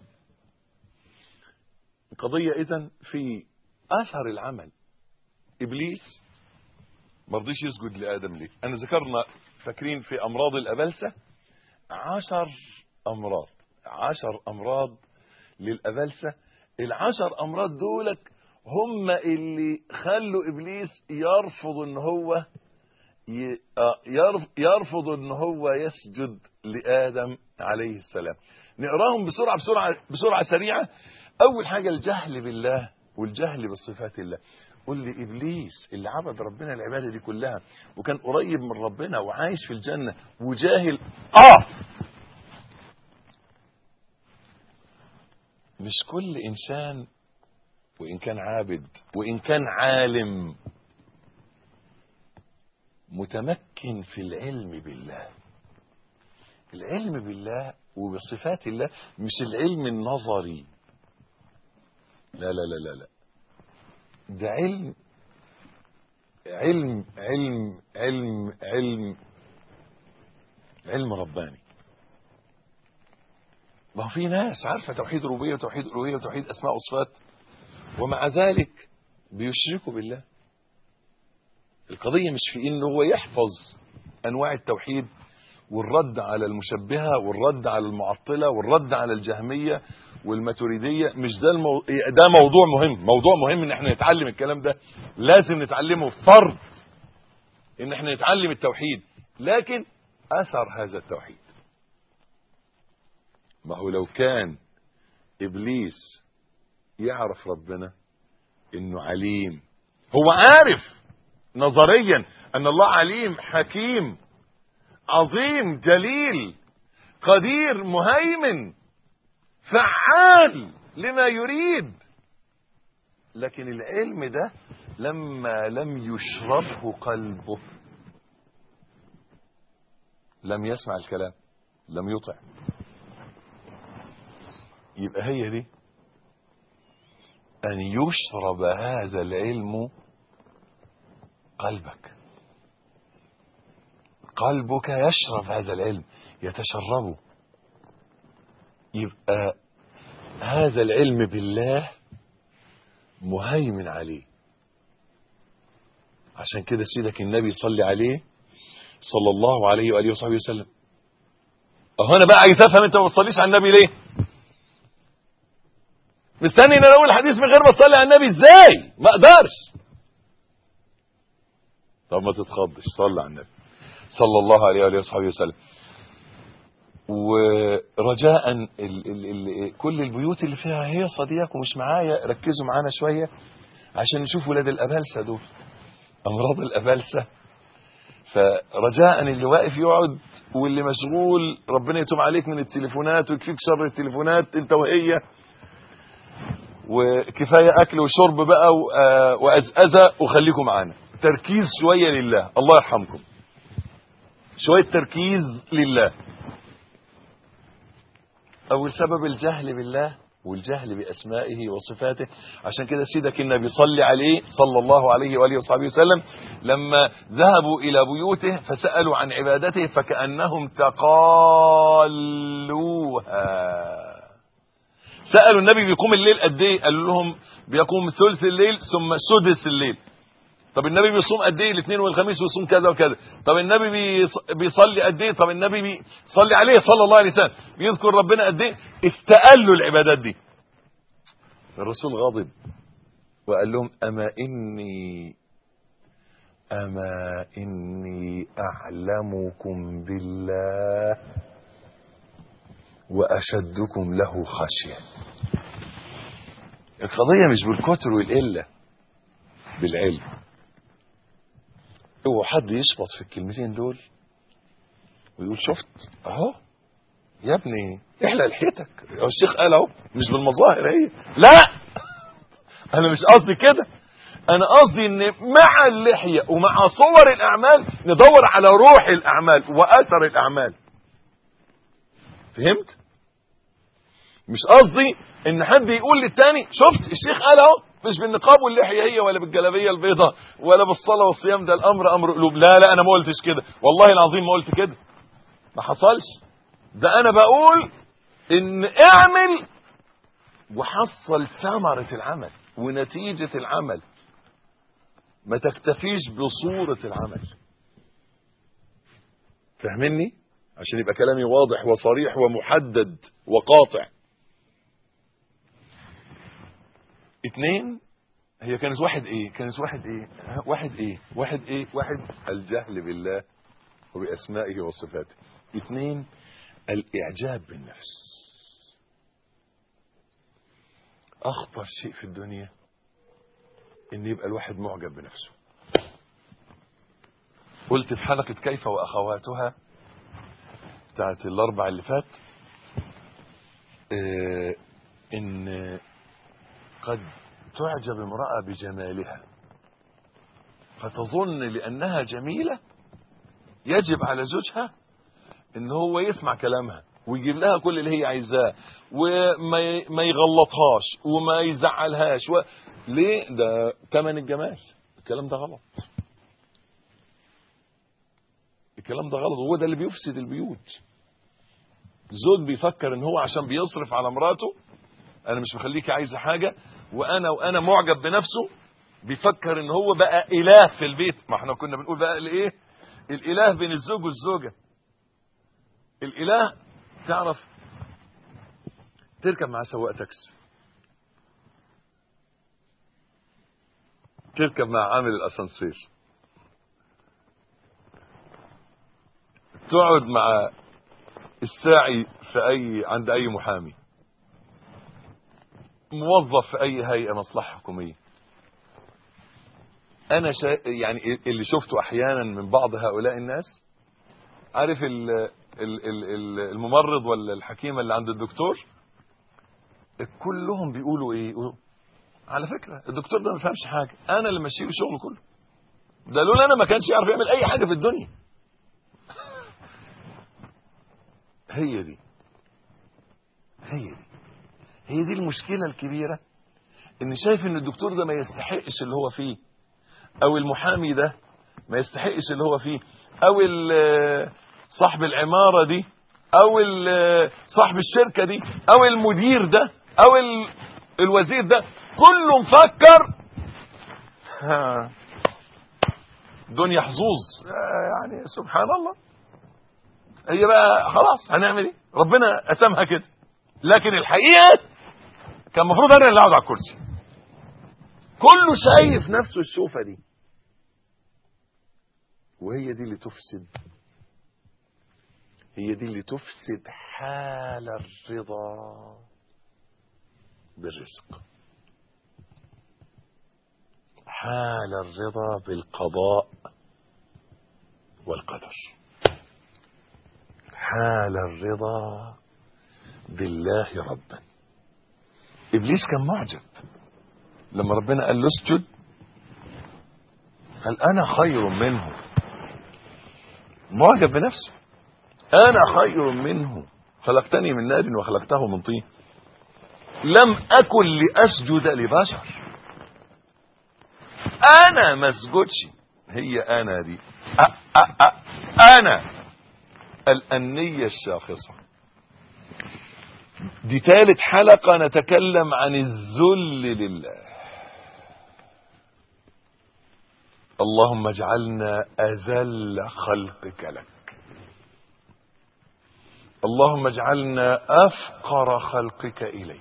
القضيه اذا في اثر العمل ابليس ما رضيش يسجد لادم ليه انا ذكرنا فاكرين في امراض الابلسه عشر امراض عشر امراض للابلسه العشر امراض دولك هم اللي خلوا ابليس يرفض ان هو ي- آه، يرف- يرفض ان هو يسجد لادم عليه السلام نقراهم بسرعه بسرعه بسرعه سريعه اول حاجه الجهل بالله والجهل بصفات الله قل لي ابليس اللي عبد ربنا العباده دي كلها وكان قريب من ربنا وعايش في الجنه وجاهل اه مش كل انسان وان كان عابد وان كان عالم متمكن في العلم بالله العلم بالله وبصفات الله مش العلم النظري لا لا لا لا لا ده علم علم علم علم علم علم رباني ما هو في ناس عارفه توحيد ربوبيه وتوحيد الوهيه وتوحيد اسماء وصفات ومع ذلك بيشركوا بالله القضيه مش في انه هو يحفظ انواع التوحيد والرد على المشبهه والرد على المعطله والرد على الجهميه والماتريديه مش ده المو... ده موضوع مهم موضوع مهم ان احنا نتعلم الكلام ده لازم نتعلمه فرض ان احنا نتعلم التوحيد لكن اثر هذا التوحيد ما هو لو كان ابليس يعرف ربنا انه عليم هو عارف نظريا ان الله عليم حكيم عظيم جليل قدير مهيمن فعال لما يريد لكن العلم ده لما لم يشربه قلبه لم يسمع الكلام لم يطع يبقى هي دي أن يشرب هذا العلم قلبك قلبك يشرب هذا العلم يتشربه يبقى هذا العلم بالله مهيمن عليه عشان كده سيدك النبي صلي عليه صلى الله عليه وآله وصحبه وسلم اهو انا بقى عايز افهم انت ما بتصليش على النبي ليه مستني ان انا اقول الحديث من غير ما تصلي على النبي ازاي ما اقدرش طب ما تتخضش صلي على النبي صلى الله عليه وآله وصحبه وسلم ورجاء ال ال ال كل البيوت اللي فيها هيصه ديك ومش معايا ركزوا معانا شويه عشان نشوف ولاد الابلسه دول امراض الابلسه فرجاء اللي واقف يقعد واللي مشغول ربنا يتوب عليك من التليفونات ويكفيك شر التليفونات انت وهي وكفايه اكل وشرب بقى و- آه وازازه وخليكم معانا تركيز شويه لله الله يرحمكم شويه تركيز لله اول سبب الجهل بالله والجهل باسمائه وصفاته عشان كده سيدك النبي صلي عليه صلى الله عليه واله وصحبه وسلم لما ذهبوا الى بيوته فسالوا عن عبادته فكانهم تقالوها سالوا النبي بيقوم الليل قد ايه قالوا لهم بيقوم ثلث الليل ثم سدس الليل طب النبي بيصوم قد ايه الاثنين والخميس ويصوم كذا وكذا طب النبي بيص- بيصلي قد ايه طب النبي بيصلي عليه صلى الله عليه وسلم بيذكر ربنا قد ايه استقلوا العبادات دي الرسول غاضب وقال لهم اما اني اما اني اعلمكم بالله واشدكم له خشيه القضيه مش بالكتر والقله بالعلم هو حد يشبط في الكلمتين دول ويقول شفت اهو يا ابني احلق لحيتك هو الشيخ قال اهو مش بالمظاهر هي لا انا مش قصدي كده انا قصدي ان مع اللحيه ومع صور الاعمال ندور على روح الاعمال واثر الاعمال فهمت مش قصدي ان حد يقول للتاني شفت الشيخ قال اهو مش بالنقاب واللحيه هي ولا بالجلابيه البيضاء ولا بالصلاه والصيام ده الامر امر قلوب لا لا انا ما قلتش كده والله العظيم ما قلت كده ما حصلش ده انا بقول ان اعمل وحصل ثمرة العمل ونتيجة العمل ما تكتفيش بصورة العمل فاهمني عشان يبقى كلامي واضح وصريح ومحدد وقاطع اتنين هي كانت واحد ايه كانت واحد ايه واحد ايه واحد ايه واحد الجهل بالله وبأسمائه وصفاته اثنين الإعجاب بالنفس أخطر شيء في الدنيا إن يبقى الواحد معجب بنفسه قلت في حلقة كيف وأخواتها بتاعت الأربع اللي فات آه إن قد تعجب امرأة بجمالها فتظن لأنها جميلة يجب على زوجها ان هو يسمع كلامها ويجيب لها كل اللي هي عايزاه وما ما يغلطهاش وما يزعلهاش و... ليه ده تمن الجمال الكلام ده غلط الكلام ده غلط وهو ده اللي بيفسد البيوت زوج بيفكر ان هو عشان بيصرف على مراته انا مش مخليكي عايزه حاجه وانا وانا معجب بنفسه بيفكر ان هو بقى اله في البيت ما احنا كنا بنقول بقى الايه الاله بين الزوج والزوجه الاله تعرف تركب مع سواق تاكسي تركب مع عامل الاسانسير تقعد مع الساعي في اي عند اي محامي موظف في اي هيئه مصلحه حكوميه انا شا... يعني اللي شفته احيانا من بعض هؤلاء الناس عارف ال... ال... ال... الممرض ولا الحكيمه اللي عند الدكتور كلهم بيقولوا ايه يقولوا على فكره الدكتور ده ما بيفهمش حاجه انا اللي ماشيه له شغله كله ده لولا انا ما كانش يعرف يعمل اي حاجه في الدنيا هي دي هي دي هي دي المشكله الكبيره ان شايف ان الدكتور ده ما يستحقش اللي هو فيه او المحامي ده ما يستحقش اللي هو فيه او صاحب العماره دي او صاحب الشركه دي او المدير ده او الوزير ده كله مفكر دنيا حظوظ يعني سبحان الله هي بقى خلاص هنعمل ايه ربنا قسمها كده لكن الحقيقه كان المفروض انا اللي اقعد على الكرسي كله شايف نفسه الشوفه دي وهي دي اللي تفسد هي دي اللي تفسد حال الرضا بالرزق حال الرضا بالقضاء والقدر حال الرضا بالله ربا ابليس كان معجب لما ربنا قال له اسجد قال انا خير منه معجب بنفسه انا خير منه خلقتني من نار وخلقته من طين لم اكن لاسجد لبشر انا ما اسجدش هي انا دي أ أ أ انا الانيه الشاخصه دي ثالث حلقه نتكلم عن الذل لله اللهم اجعلنا اذل خلقك لك اللهم اجعلنا افقر خلقك اليك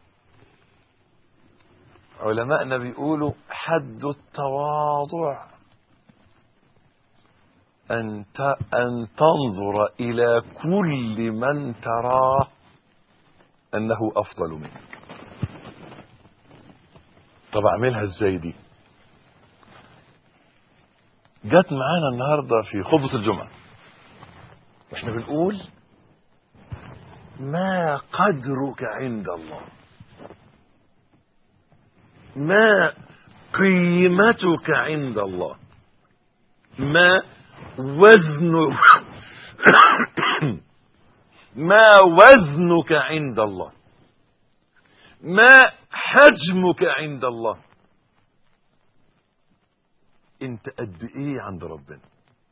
علماءنا بيقولوا حد التواضع أن أن تنظر إلى كل من تراه أنه أفضل منك طب أعملها إزاي دي جت معانا النهاردة في خطبة الجمعة واحنا بنقول ما قدرك عند الله ما قيمتك عند الله ما وزن ما وزنك عند الله ما حجمك عند الله انت قد ايه عند ربنا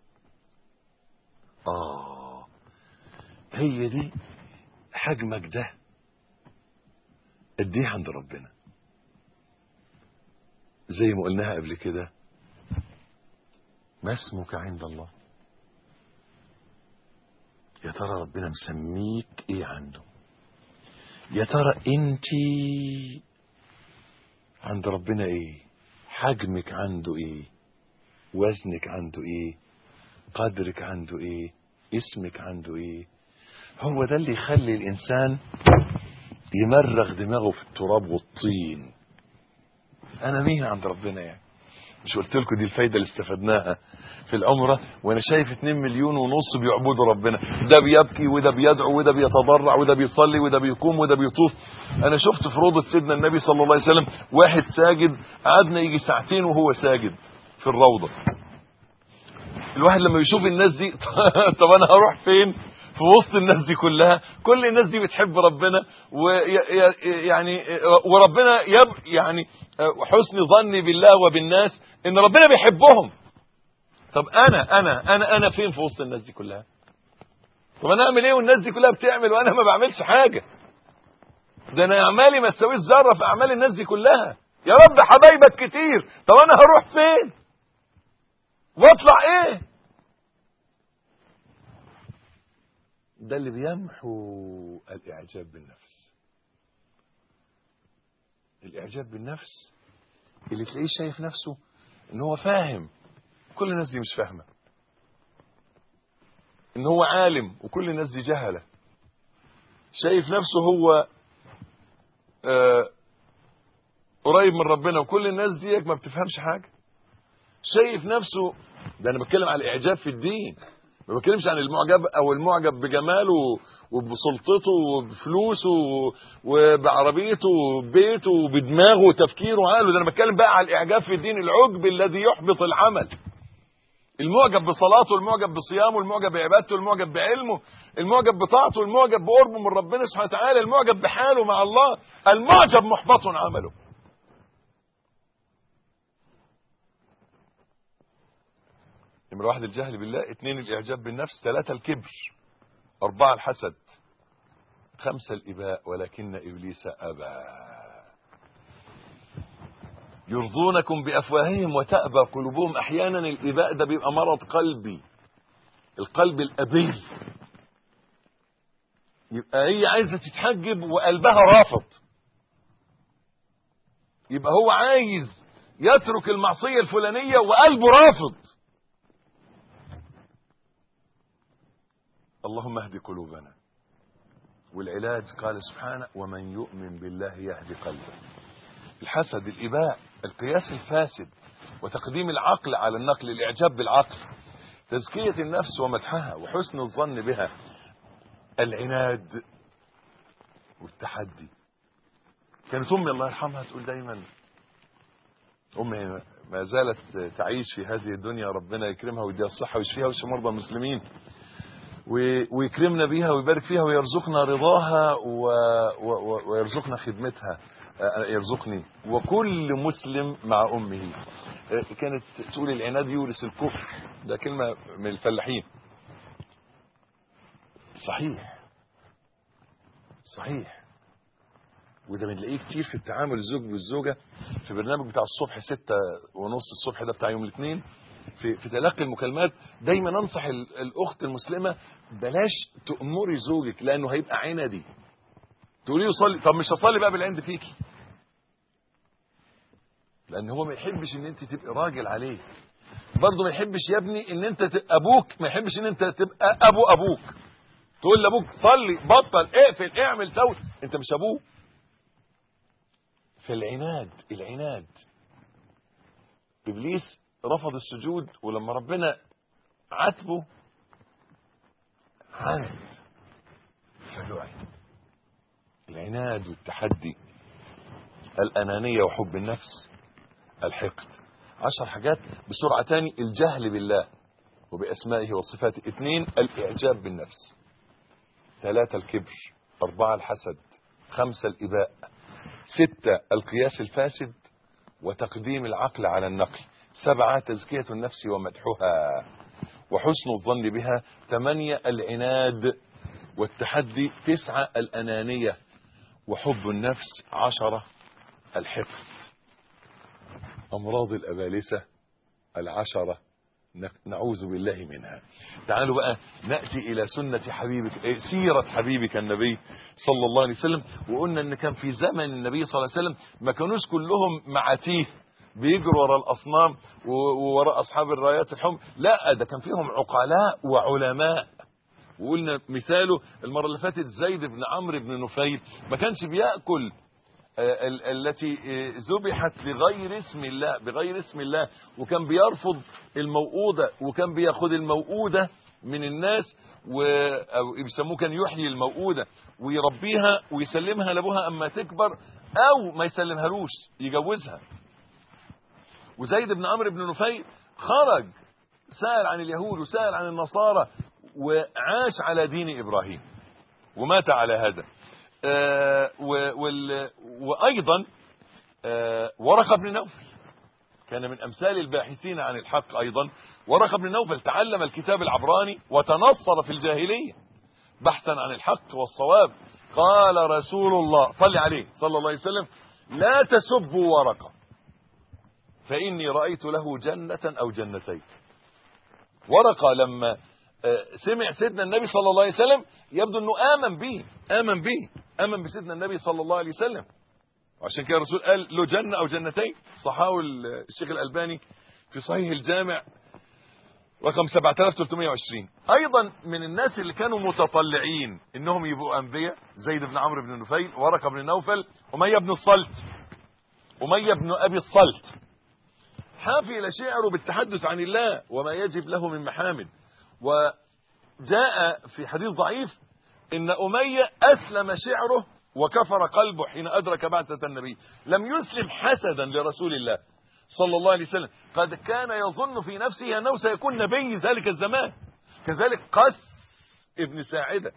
اه هي دي حجمك ده قد ايه عند ربنا زي ما قلناها قبل كده ما اسمك عند الله يا ترى ربنا مسميك ايه عنده يا ترى انت عند ربنا ايه حجمك عنده ايه وزنك عنده ايه قدرك عنده ايه اسمك عنده ايه هو ده اللي يخلي الانسان يمرغ دماغه في التراب والطين انا مين عند ربنا يعني مش قلت لكم دي الفايده اللي استفدناها في العمره وانا شايف 2 مليون ونص بيعبدوا ربنا ده بيبكي وده بيدعو وده بيتضرع وده بيصلي وده بيقوم وده بيطوف انا شفت في روضه سيدنا النبي صلى الله عليه وسلم واحد ساجد قعدنا يجي ساعتين وهو ساجد في الروضه الواحد لما يشوف الناس دي طب انا هروح فين في وسط الناس دي كلها كل الناس دي بتحب ربنا ويعني وربنا يب يعني حسن ظني بالله وبالناس ان ربنا بيحبهم طب انا انا انا انا فين في وسط الناس دي كلها طب انا اعمل ايه والناس دي كلها بتعمل وانا ما بعملش حاجه ده انا اعمالي ما تساويش ذره في اعمال الناس دي كلها يا رب حبايبك كتير طب انا هروح فين واطلع ايه ده اللي بيمحو الاعجاب بالنفس الاعجاب بالنفس اللي تلاقيه شايف نفسه ان هو فاهم كل الناس دي مش فاهمه ان هو عالم وكل الناس دي جهله شايف نفسه هو آه قريب من ربنا وكل الناس دي ما بتفهمش حاجه شايف نفسه ده انا بتكلم على الاعجاب في الدين ما بتكلمش عن المعجب او المعجب بجماله وبسلطته وبفلوسه وبعربيته وببيته وبدماغه وتفكيره وعقله ده انا بتكلم بقى على الاعجاب في الدين العجب الذي يحبط العمل المعجب بصلاته المعجب بصيامه المعجب بعبادته المعجب بعلمه المعجب بطاعته المعجب بقربه من ربنا سبحانه وتعالى المعجب بحاله مع الله المعجب محبط عمله نمرة واحد الجهل بالله اثنين الاعجاب بالنفس ثلاثة الكبر اربعة الحسد خمسة الاباء ولكن ابليس ابى يرضونكم بافواههم وتأبى قلوبهم احيانا الاباء ده بيبقى مرض قلبي القلب الابي يبقى هي عايزه تتحجب وقلبها رافض يبقى هو عايز يترك المعصيه الفلانيه وقلبه رافض اللهم اهد قلوبنا والعلاج قال سبحانه ومن يؤمن بالله يهدي قلبه الحسد الإباء القياس الفاسد وتقديم العقل على النقل الإعجاب بالعقل تزكية النفس ومدحها وحسن الظن بها العناد والتحدي كانت أمي الله يرحمها تقول دايما أمي ما زالت تعيش في هذه الدنيا ربنا يكرمها ويديها الصحة ويشفيها ويشفي مرضى المسلمين ويكرمنا بيها ويبارك فيها ويرزقنا رضاها ويرزقنا خدمتها يرزقني وكل مسلم مع امه كانت تقول العناد يورث الكفر ده كلمه من الفلاحين صحيح صحيح وده بنلاقيه كتير في التعامل الزوج والزوجه في برنامج بتاع الصبح ستة ونص الصبح ده بتاع يوم الاثنين في في تلقي المكالمات دايما انصح الاخت المسلمه بلاش تامري زوجك لانه هيبقى عندي تقولي له صلي طب مش هصلي بقى بالعند فيكي لان هو ما يحبش ان انت تبقى راجل عليه برضه ما يحبش يا ابني ان انت تبقى ابوك ما يحبش ان انت تبقى ابو ابوك تقول لابوك صلي بطل اقفل اعمل سوي انت مش ابوه فالعناد العناد ابليس رفض السجود ولما ربنا عاتبه عاند فلعن العناد والتحدي الأنانية وحب النفس الحقد عشر حاجات بسرعة تاني الجهل بالله وبأسمائه وصفاته اثنين الإعجاب بالنفس ثلاثة الكبر أربعة الحسد خمسة الإباء ستة القياس الفاسد وتقديم العقل على النقل سبعة تزكية النفس ومدحها وحسن الظن بها ثمانية العناد والتحدي تسعة الأنانية وحب النفس عشرة الحقد أمراض الأبالسة العشرة نعوذ بالله منها تعالوا بقى نأتي إلى سنة حبيبك سيرة حبيبك النبي صلى الله عليه وسلم وقلنا أن كان في زمن النبي صلى الله عليه وسلم ما كانوش كلهم معاتيه بيجروا ورا الأصنام ووراء أصحاب الرايات الحمر لا ده كان فيهم عقلاء وعلماء وقلنا مثاله المرة اللي فاتت زيد بن عمرو بن نفيل ما كانش بيأكل التي ذبحت لغير اسم الله بغير اسم الله وكان بيرفض الموؤودة وكان بياخد الموؤودة من الناس ويسموه كان يحيي الموؤودة ويربيها ويسلمها لابوها اما تكبر او ما يسلمهالوش يجوزها وزيد بن عمرو بن نفيل خرج سأل عن اليهود وسأل عن النصارى وعاش على دين ابراهيم ومات على هذا آه وال وايضا آه ورقه بن نوفل كان من امثال الباحثين عن الحق ايضا ورقه بن نوفل تعلم الكتاب العبراني وتنصر في الجاهليه بحثا عن الحق والصواب قال رسول الله صلى عليه صلى الله عليه وسلم لا تسبوا ورقه فاني رايت له جنه او جنتين ورقه لما سمع سيدنا النبي صلى الله عليه وسلم يبدو انه امن به امن به امن بسيدنا النبي صلى الله عليه وسلم وعشان كده الرسول قال له جنه او جنتين صحاو الشيخ الالباني في صحيح الجامع رقم 7320 ايضا من الناس اللي كانوا متطلعين انهم يبقوا انبياء زيد بن عمرو بن نفيل ورقه بن نوفل اميه بن الصلت اميه بن ابي الصلت حافل شعره بالتحدث عن الله وما يجب له من محامد وجاء في حديث ضعيف ان اميه اسلم شعره وكفر قلبه حين ادرك بعثه النبي لم يسلم حسدا لرسول الله صلى الله عليه وسلم قد كان يظن في نفسه انه سيكون نبي ذلك الزمان كذلك قس ابن ساعده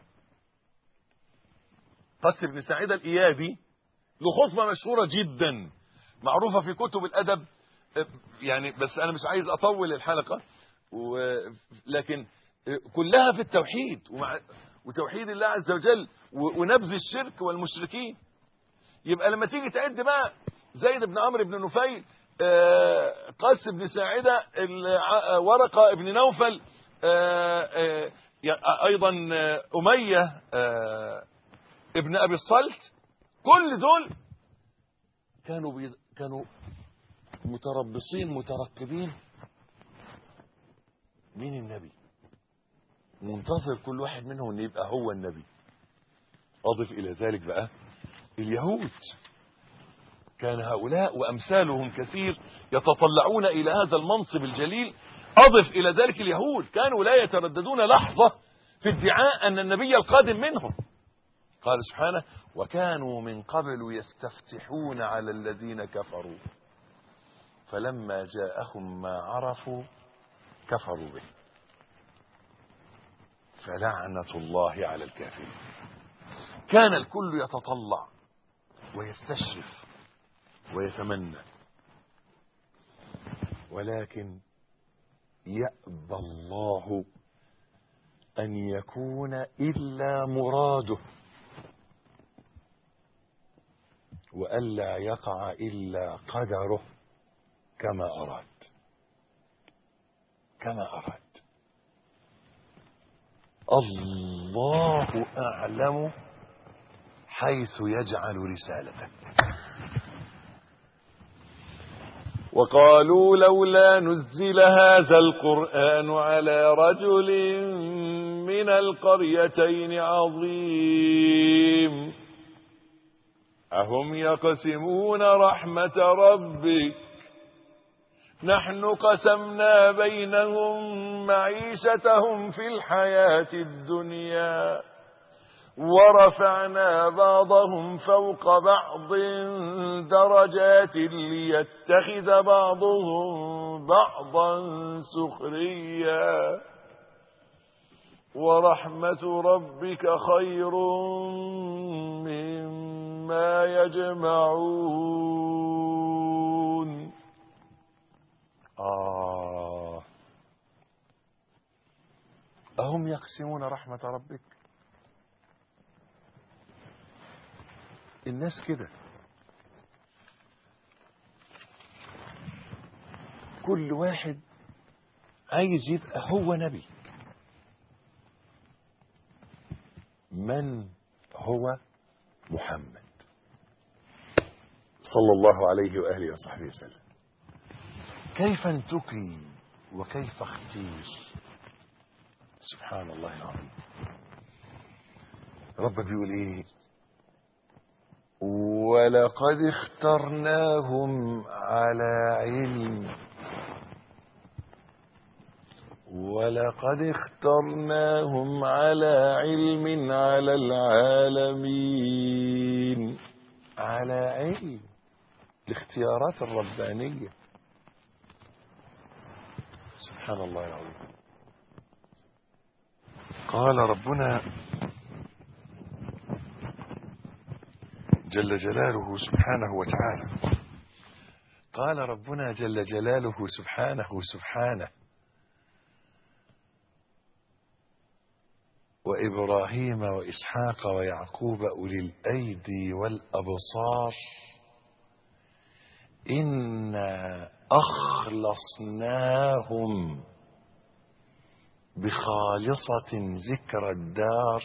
قس ابن ساعده الايابي له خطبه مشهوره جدا معروفه في كتب الادب يعني بس انا مش عايز اطول الحلقه لكن كلها في التوحيد ومع وتوحيد الله عز وجل ونبذ الشرك والمشركين يبقى لما تيجي تعد بقى زيد بن عمرو بن نفيل قس بن ساعدة ورقة بن نوفل ايضا امية ابن ابي الصلت كل دول كانوا كانوا متربصين مترقبين مين النبي منتظر كل واحد منهم ان يبقى هو النبي اضف الى ذلك بقى اليهود كان هؤلاء وامثالهم كثير يتطلعون الى هذا المنصب الجليل اضف الى ذلك اليهود كانوا لا يترددون لحظه في ادعاء ان النبي القادم منهم قال سبحانه وكانوا من قبل يستفتحون على الذين كفروا فلما جاءهم ما عرفوا كفروا به فلعنة الله على الكافرين كان الكل يتطلع ويستشرف ويتمنى ولكن يأبى الله أن يكون إلا مراده وألا يقع إلا قدره كما أراد كما أراد الله أعلم حيث يجعل رسالته وقالوا لولا نزل هذا القرآن على رجل من القريتين عظيم أهم يقسمون رحمة ربك نحن قسمنا بينهم معيشتهم في الحياة الدنيا ورفعنا بعضهم فوق بعض درجات ليتخذ بعضهم بعضا سخريا ورحمة ربك خير مما يجمعون آه أهم يقسمون رحمة ربك الناس كده كل واحد عايز يبقى هو نبي من هو محمد صلى الله عليه وآله وصحبه وسلم كيف انتقي وكيف اختير سبحان الله العظيم ربك بيقول ايه ولقد اخترناهم على علم ولقد اخترناهم على علم على العالمين على علم الاختيارات الربانية سبحان الله العظيم قال ربنا جل جلاله سبحانه وتعالى قال ربنا جل جلاله سبحانه سبحانه وإبراهيم وإسحاق ويعقوب أولي الأيدي والأبصار إنا أخلصناهم بخالصة ذكر الدار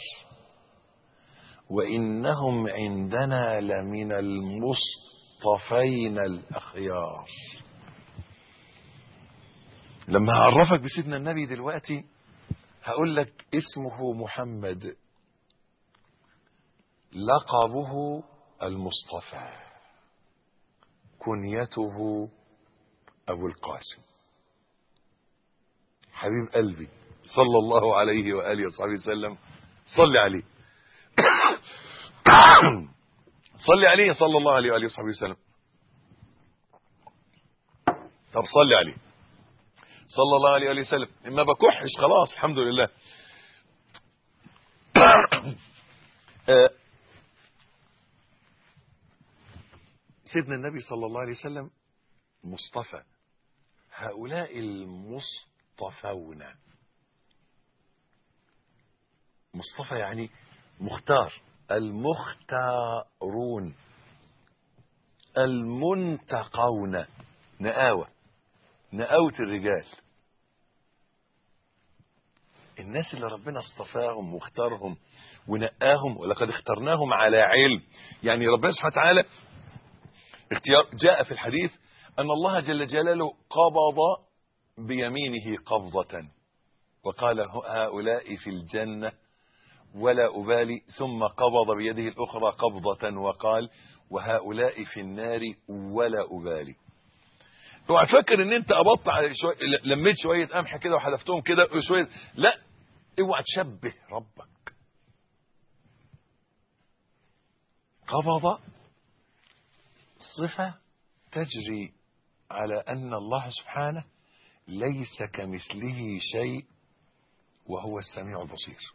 وإنهم عندنا لمن المصطفين الأخيار لما هعرفك بسيدنا النبي دلوقتي هقول لك اسمه محمد لقبه المصطفى كنيته أبو القاسم حبيب قلبي صلى الله عليه وآله وصحبه وسلم صل عليه صل عليه صلى الله عليه وآله وصحبه وسلم طب صل عليه صلى الله عليه وآله وسلم ما بكحش خلاص الحمد لله سيدنا النبي صلى الله عليه وسلم مصطفى هؤلاء المصطفون مصطفى يعني مختار المختارون المنتقون نآوة نقاوة الرجال الناس اللي ربنا اصطفاهم واختارهم ونقاهم ولقد اخترناهم على علم يعني ربنا سبحانه وتعالى اختيار جاء في الحديث أن الله جل جلاله قبض بيمينه قبضة وقال هؤلاء في الجنة ولا أبالي ثم قبض بيده الأخرى قبضة وقال وهؤلاء في النار ولا أبالي اوعى تفكر ان انت قبضت على شوية لميت شويه قمح كده وحذفتهم كده وشويه لا اوعى تشبه ربك قبض صفه تجري على ان الله سبحانه ليس كمثله شيء وهو السميع البصير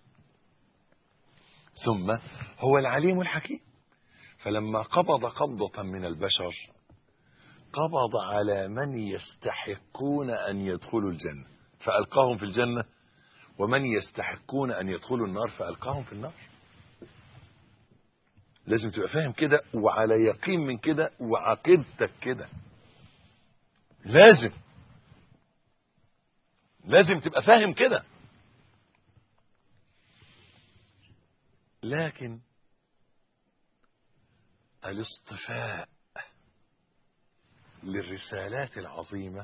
ثم هو العليم الحكيم فلما قبض قبضه من البشر قبض على من يستحقون أن يدخلوا الجنة فألقاهم في الجنة ومن يستحقون أن يدخلوا النار فألقاهم في النار لازم تبقى فاهم كده وعلى يقين من كده وعقيدتك كده لازم لازم تبقى فاهم كده لكن الاصطفاء للرسالات العظيمة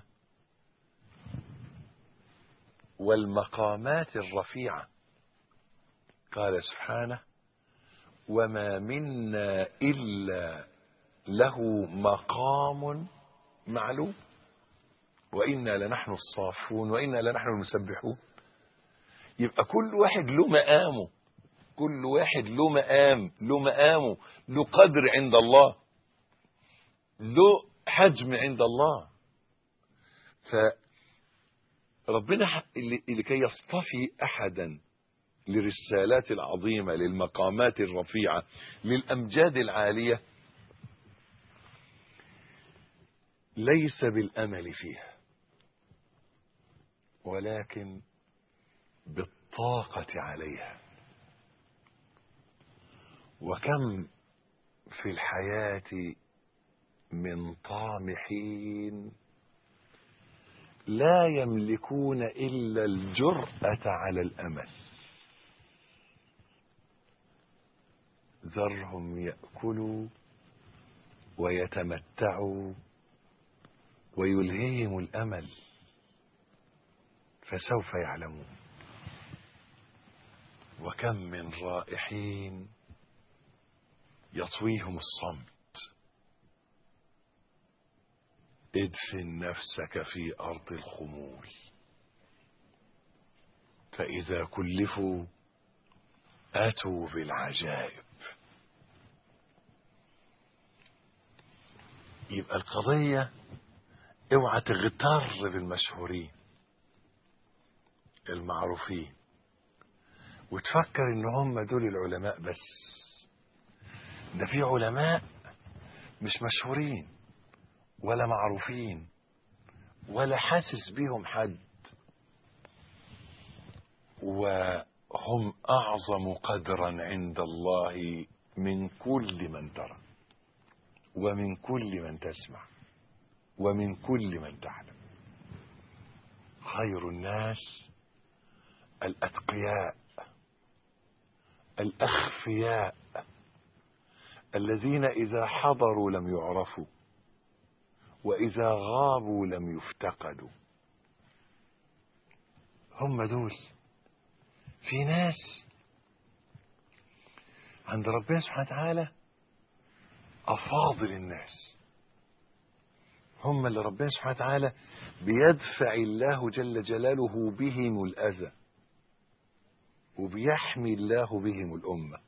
والمقامات الرفيعة قال سبحانه وما منا إلا له مقام معلوم وإنا لنحن الصافون وإنا لنحن المسبحون يبقى كل واحد له مقامه كل واحد له مقام له مقامه له قدر عند الله له حجم عند الله فربنا لكي يصطفي احدا للرسالات العظيمه للمقامات الرفيعه للامجاد العاليه ليس بالامل فيها ولكن بالطاقه عليها وكم في الحياه من طامحين لا يملكون إلا الجرأة على الأمل ذرهم يأكلوا ويتمتعوا ويلهيهم الأمل فسوف يعلمون وكم من رائحين يطويهم الصمت ادفن نفسك في أرض الخمول فإذا كلفوا أتوا بالعجائب يبقى القضية اوعى تغتر بالمشهورين المعروفين وتفكر ان هم دول العلماء بس ده في علماء مش مشهورين ولا معروفين ولا حاسس بيهم حد وهم اعظم قدرا عند الله من كل من ترى ومن كل من تسمع ومن كل من تعلم خير الناس الاتقياء الاخفياء الذين اذا حضروا لم يعرفوا واذا غابوا لم يفتقدوا هم دول في ناس عند ربنا سبحانه وتعالى افاضل الناس هم اللي ربنا سبحانه وتعالى بيدفع الله جل جلاله بهم الاذى وبيحمي الله بهم الامه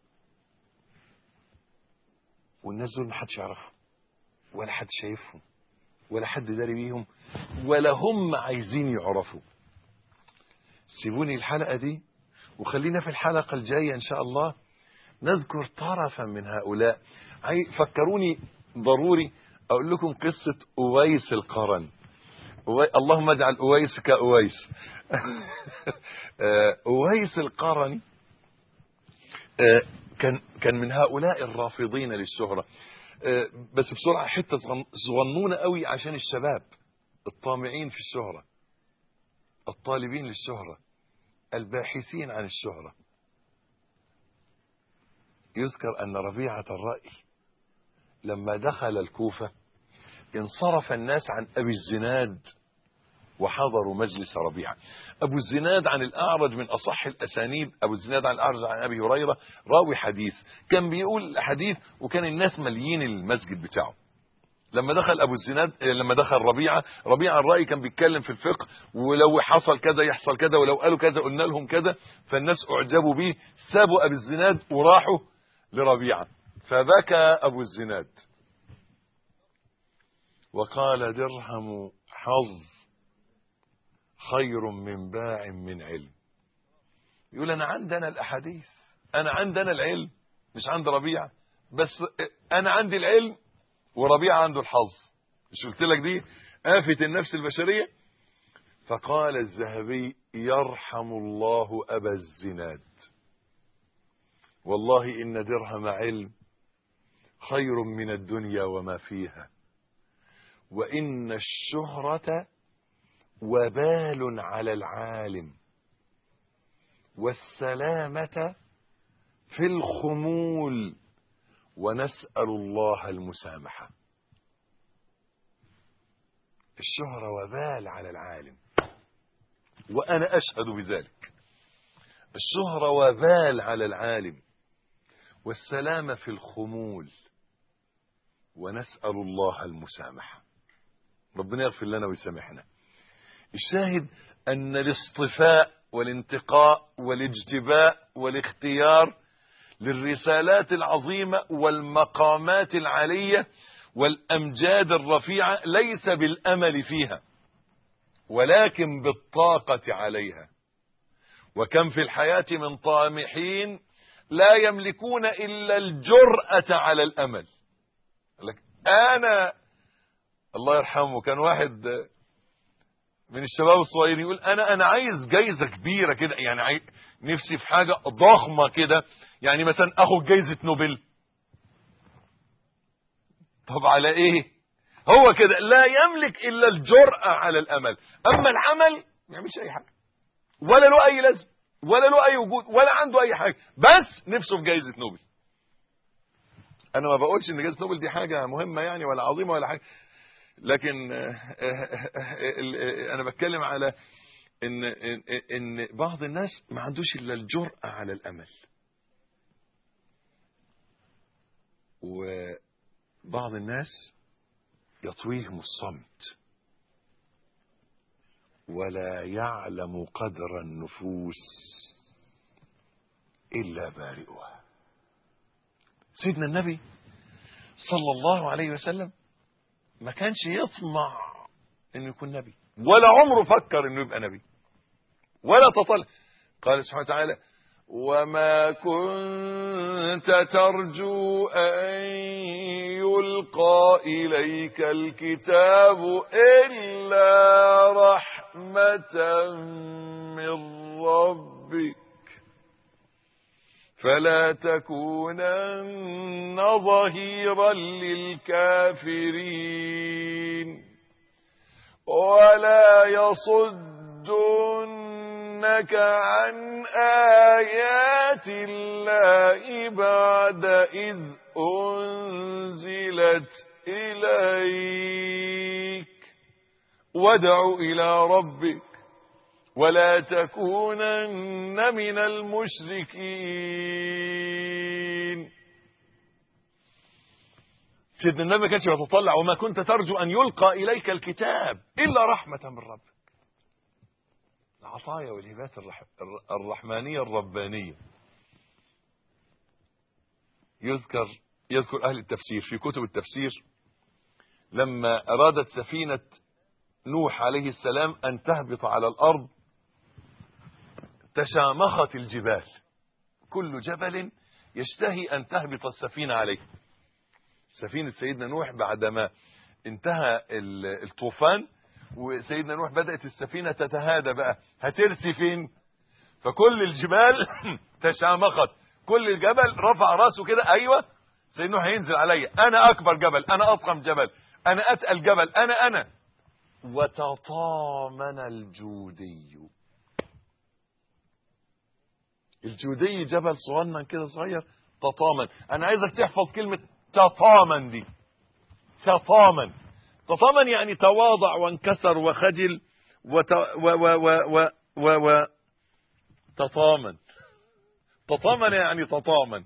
والناس دول محدش يعرفهم ولا حد شايفهم ولا حد داري بيهم ولا هم عايزين يعرفوا سيبوني الحلقة دي وخلينا في الحلقة الجاية إن شاء الله نذكر طرفا من هؤلاء عاي- فكروني ضروري أقول لكم قصة أويس القرن أوي... اللهم اجعل أويس كأويس آه، أويس القرني آه، كان كان من هؤلاء الرافضين للشهرة آه، بس بسرعة حتة صغن- صغنونة قوي عشان الشباب الطامعين في الشهرة الطالبين للشهرة الباحثين عن الشهرة يذكر أن ربيعة الرأي لما دخل الكوفة انصرف الناس عن أبي الزناد وحضروا مجلس ربيعة أبو الزناد عن الأعرج من أصح الأسانيد أبو الزناد عن الأعرج عن أبي هريرة راوي حديث كان بيقول حديث وكان الناس مليين المسجد بتاعه لما دخل ابو الزناد آه، لما دخل ربيعه ربيعه الراي كان بيتكلم في الفقه ولو حصل كذا يحصل كذا ولو قالوا كذا قلنا لهم كذا فالناس اعجبوا بيه سابوا ابو الزناد وراحوا لربيعه فبكى ابو الزناد وقال درهم حظ خير من باع من علم يقول انا عندنا الاحاديث انا عندنا العلم مش عند ربيعه بس انا عندي العلم وربيعه عنده الحظ مش قلت لك دي آفة النفس البشرية فقال الذهبي يرحم الله أبا الزناد والله إن درهم علم خير من الدنيا وما فيها وإن الشهرة وبال على العالم والسلامة في الخمول ونسأل الله المسامحة الشهرة وبال على العالم وأنا أشهد بذلك الشهرة وبال على العالم والسلامة في الخمول ونسأل الله المسامحة ربنا يغفر لنا ويسامحنا الشاهد أن الاصطفاء والانتقاء والاجتباء والاختيار للرسالات العظيمة والمقامات العالية والأمجاد الرفيعة ليس بالأمل فيها ولكن بالطاقة عليها وكم في الحياة من طامحين لا يملكون إلا الجرأة على الأمل لك أنا الله يرحمه كان واحد من الشباب الصغيرين يقول أنا أنا عايز جايزة كبيرة كده يعني عايز نفسي في حاجة ضخمة كده يعني مثلا اخد جايزة نوبل طب على ايه هو كده لا يملك الا الجرأة على الامل اما العمل ما يعملش اي حاجة ولا له اي لازم ولا له اي وجود ولا عنده اي حاجة بس نفسه في جائزة نوبل انا ما بقولش ان جائزة نوبل دي حاجة مهمة يعني ولا عظيمة ولا حاجة لكن انا بتكلم على ان ان بعض الناس ما عندوش الا الجرأة على الامل وبعض الناس يطويهم الصمت ولا يعلم قدر النفوس الا بارئها سيدنا النبي صلى الله عليه وسلم ما كانش يطمع انه يكون نبي ولا عمره فكر انه يبقى نبي ولا تطلع قال سبحانه وتعالى وما كنت ترجو ان يلقى اليك الكتاب الا رحمه من ربك فلا تكونن ظهيرا للكافرين ولا يصدنك عن آيات الله بعد إذ أنزلت إليك وادع إلى ربك ولا تكونن من المشركين سيدنا النبي ما كانش يتطلع وما كنت ترجو أن يلقى إليك الكتاب إلا رحمة من ربك العطايا والهبات الرح... الرحمانية الربانية يذكر يذكر أهل التفسير في كتب التفسير لما أرادت سفينة نوح عليه السلام أن تهبط على الأرض تشامخت الجبال كل جبل يشتهي أن تهبط السفينة عليه سفينة سيدنا نوح بعدما انتهى الطوفان وسيدنا نوح بدأت السفينة تتهادى بقى هترسي فين فكل الجبال تشامخت كل الجبل رفع راسه كده ايوه سيدنا نوح هينزل عليا انا اكبر جبل انا اضخم جبل انا اتقل جبل انا انا وتطامن الجودي الجودي جبل صغنن كده صغير تطامن انا عايزك تحفظ كلمة تطامن دي تطامن تطامن يعني تواضع وانكسر وخجل وت... و و و و و و تطامن تطامن يعني تطامن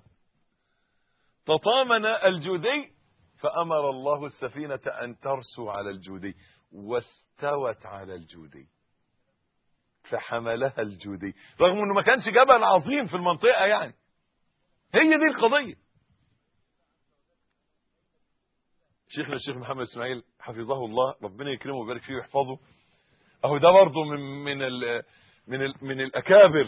تطامن الجودي فأمر الله السفينة أن ترسو على الجودي واستوت على الجودي فحملها الجودي رغم انه ما كانش جبل عظيم في المنطقة يعني هي دي القضية شيخنا الشيخ محمد اسماعيل حفظه الله ربنا يكرمه ويبارك فيه ويحفظه اهو ده برضه من من ال من ال من الاكابر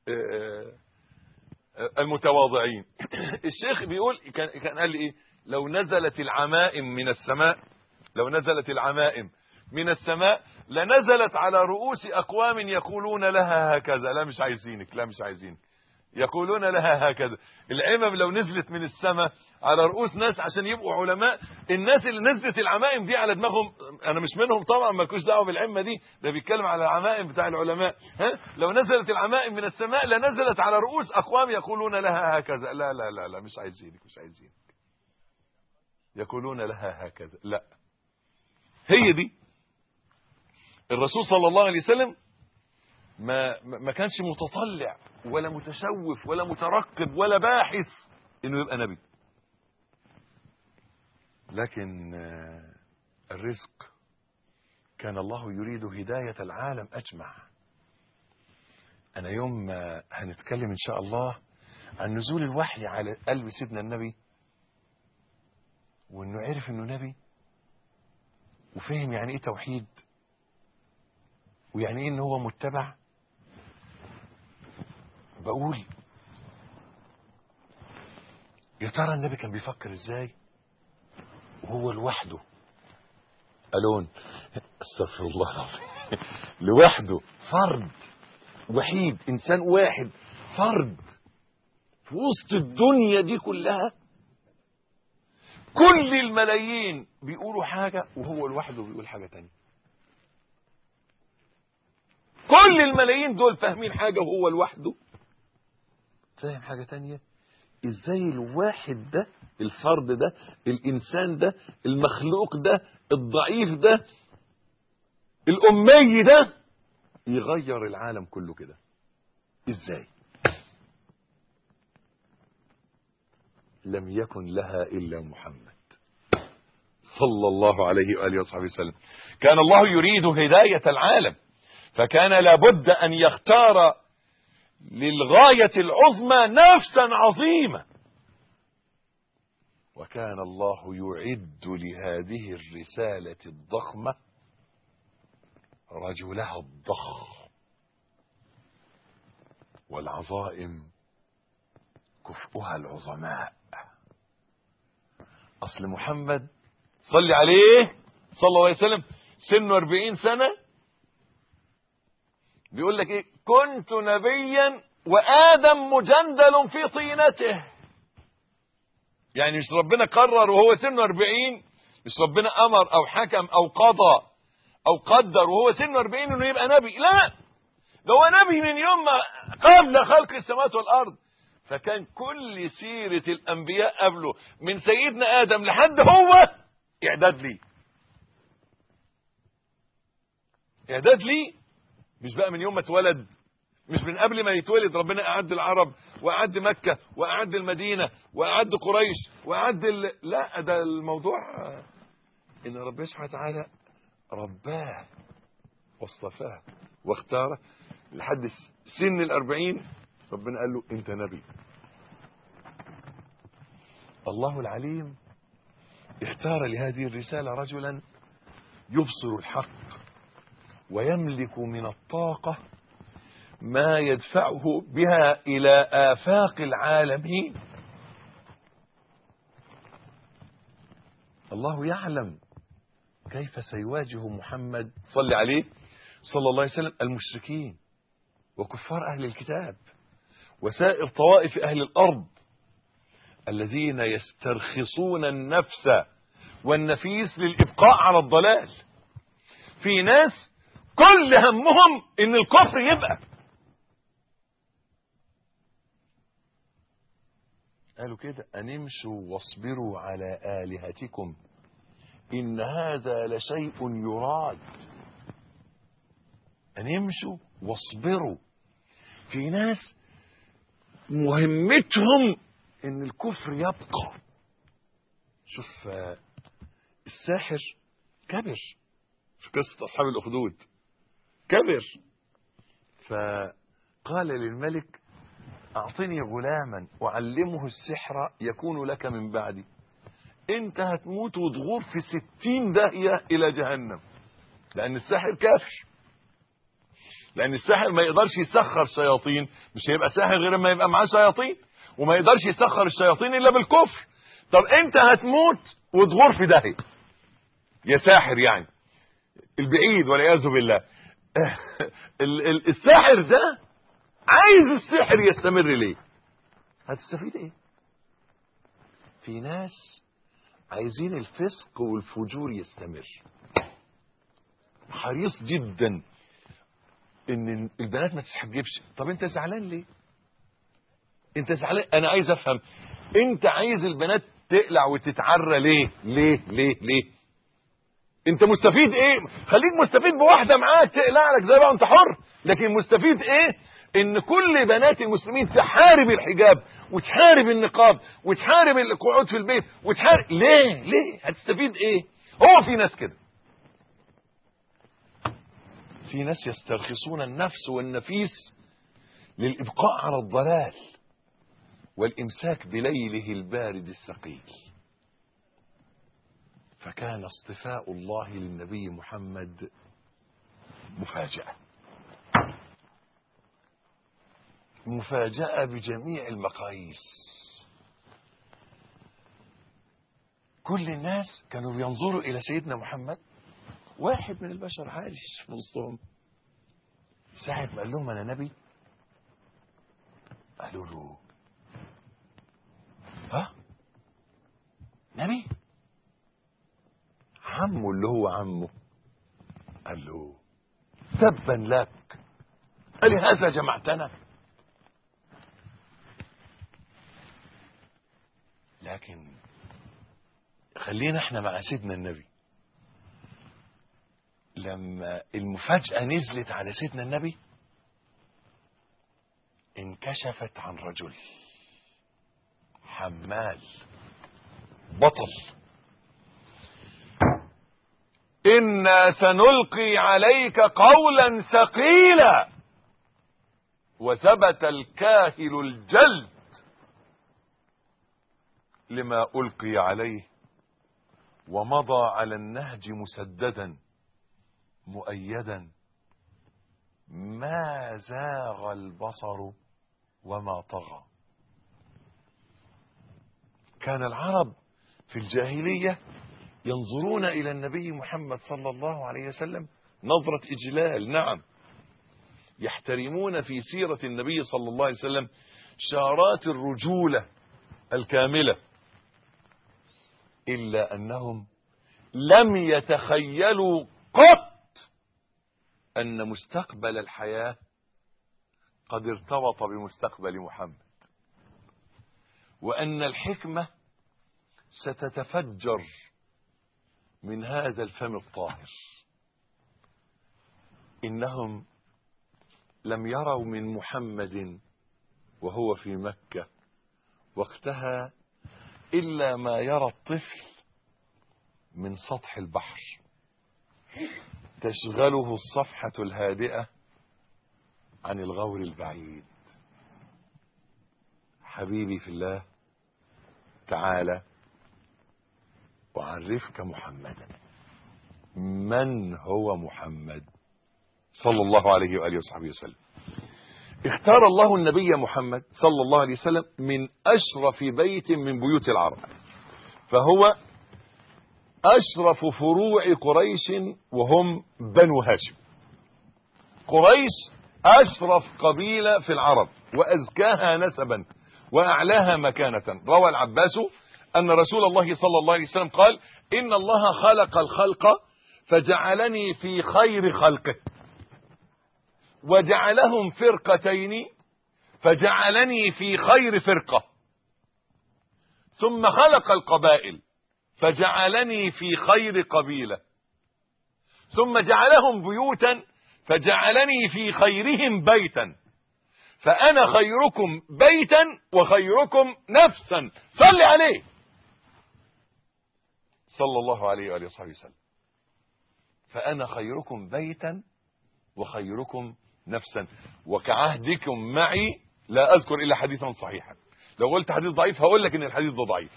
المتواضعين الشيخ بيقول كان كان قال لي ايه لو نزلت العمائم من السماء لو نزلت العمائم من السماء لنزلت على رؤوس اقوام يقولون لها هكذا لا مش عايزينك لا مش عايزينك يقولون لها هكذا العمم لو نزلت من السماء على رؤوس ناس عشان يبقوا علماء الناس اللي نزلت العمائم دي على دماغهم انا مش منهم طبعا مالكوش دعوه بالعمه دي ده بيتكلم على العمائم بتاع العلماء ها لو نزلت العمائم من السماء لنزلت على رؤوس اقوام يقولون لها هكذا لا لا لا لا مش عايزينك مش عايزينك يقولون لها هكذا لا هي دي الرسول صلى الله عليه وسلم ما ما كانش متطلع ولا متشوف ولا مترقب ولا باحث انه يبقى نبي لكن الرزق كان الله يريد هداية العالم أجمع أنا يوم ما هنتكلم إن شاء الله عن نزول الوحي على قلب سيدنا النبي وإنه عرف إنه نبي وفهم يعني إيه توحيد ويعني إيه إن هو متبع بقول يا ترى النبي كان بيفكر إزاي وهو لوحده ألون استغفر الله العظيم لوحده فرد وحيد إنسان واحد فرد في وسط الدنيا دي كلها كل الملايين بيقولوا حاجة وهو لوحده بيقول حاجة تانية كل الملايين دول فاهمين حاجة وهو لوحده فاهم حاجة تانية ازاي الواحد ده الفرد ده الانسان ده المخلوق ده الضعيف ده الامي ده يغير العالم كله كده ازاي لم يكن لها الا محمد صلى الله عليه واله وصحبه وسلم كان الله يريد هدايه العالم فكان لابد ان يختار للغايه العظمى نفسا عظيمه وكان الله يعد لهذه الرساله الضخمه رجلها الضخم والعظائم كفؤها العظماء اصل محمد صلي عليه صلى الله عليه وسلم سنه 40 سنه بيقول لك ايه كنت نبيا وادم مجندل في طينته يعني مش ربنا قرر وهو سنه 40 مش ربنا امر او حكم او قضى او قدر وهو سنه 40 انه يبقى نبي لا ده هو نبي من يوم ما قبل خلق السماوات والارض فكان كل سيرة الأنبياء قبله من سيدنا آدم لحد هو إعداد لي إعداد لي مش بقى من يوم ما اتولد مش من قبل ما يتولد ربنا أعد العرب وأعد مكة وأعد المدينة وأعد قريش وأعد ال... لا ده الموضوع إن ربنا سبحانه وتعالى رباه واصطفاه واختاره لحد سن الأربعين ربنا قال له انت نبي الله العليم اختار لهذه الرسالة رجلا يبصر الحق ويملك من الطاقة ما يدفعه بها إلى آفاق العالمين الله يعلم كيف سيواجه محمد صلى عليه صلى الله عليه وسلم المشركين وكفار أهل الكتاب وسائر طوائف أهل الأرض الذين يسترخصون النفس والنفيس للإبقاء على الضلال في ناس كل همهم إن الكفر يبقى قالوا كده أن امشوا واصبروا على آلهتكم إن هذا لشيء يراد أن يمشوا واصبروا في ناس مهمتهم ان الكفر يبقى شوف الساحر كبر في قصة أصحاب الأخدود كبر فقال للملك أعطني غلاما أعلمه السحر يكون لك من بعدي انت هتموت وتغور في ستين داهية إلى جهنم لأن الساحر كافر لان الساحر ما يقدرش يسخر شياطين مش هيبقى ساحر غير ما يبقى معاه شياطين وما يقدرش يسخر الشياطين الا بالكفر طب انت هتموت وتغور في داهيه يا ساحر يعني البعيد والعياذ بالله الساحر ده عايز السحر يستمر ليه هتستفيد ايه في ناس عايزين الفسق والفجور يستمر حريص جدا ان البنات ما تتحجبش طب انت زعلان ليه انت زعلان انا عايز افهم انت عايز البنات تقلع وتتعرى ليه ليه ليه ليه انت مستفيد ايه خليك مستفيد بواحده معاك تقلع لك زي بقى انت حر لكن مستفيد ايه ان كل بنات المسلمين تحارب الحجاب وتحارب النقاب وتحارب القعود في البيت وتحارب ليه ليه هتستفيد ايه هو في ناس كده في ناس يسترخصون النفس والنفيس للإبقاء على الضلال والإمساك بليله البارد الثقيل فكان اصطفاء الله للنبي محمد مفاجأة مفاجأة بجميع المقاييس كل الناس كانوا بينظروا إلى سيدنا محمد واحد من البشر عايش في وسطهم ساعة ما قال لهم أنا نبي قالوا له ها نبي عمه اللي هو عمه قال له تبا لك ألهذا جمعتنا لكن خلينا احنا مع سيدنا النبي لما المفاجأة نزلت على سيدنا النبي انكشفت عن رجل حمال بطل إنا سنلقي عليك قولا ثقيلا وثبت الكاهل الجلد لما ألقي عليه ومضى على النهج مسددا مؤيدا ما زاغ البصر وما طغى كان العرب في الجاهلية ينظرون إلى النبي محمد صلى الله عليه وسلم نظرة إجلال نعم يحترمون في سيرة النبي صلى الله عليه وسلم شارات الرجولة الكاملة إلا أنهم لم يتخيلوا قط أن مستقبل الحياة قد ارتبط بمستقبل محمد وأن الحكمة ستتفجر من هذا الفم الطاهر إنهم لم يروا من محمد وهو في مكة وقتها إلا ما يرى الطفل من سطح البحر تشغله الصفحة الهادئة عن الغور البعيد حبيبي في الله تعالى أعرفك محمدا من هو محمد صلى الله عليه وآله وصحبه وسلم اختار الله النبي محمد صلى الله عليه وسلم من أشرف بيت من بيوت العرب فهو أشرف فروع قريش وهم بنو هاشم قريش أشرف قبيلة في العرب وأزكاها نسبا وأعلاها مكانة روى العباس أن رسول الله صلى الله عليه وسلم قال إن الله خلق الخلق فجعلني في خير خلقه وجعلهم فرقتين فجعلني في خير فرقة ثم خلق القبائل فجعلني في خير قبيلة ثم جعلهم بيوتا فجعلني في خيرهم بيتا فأنا خيركم بيتا وخيركم نفسا صل عليه صلى الله عليه وآله وصحبه وسلم فأنا خيركم بيتا وخيركم نفسا وكعهدكم معي لا أذكر إلا حديثا صحيحا لو قلت حديث ضعيف هقول لك إن الحديث ده ضعيف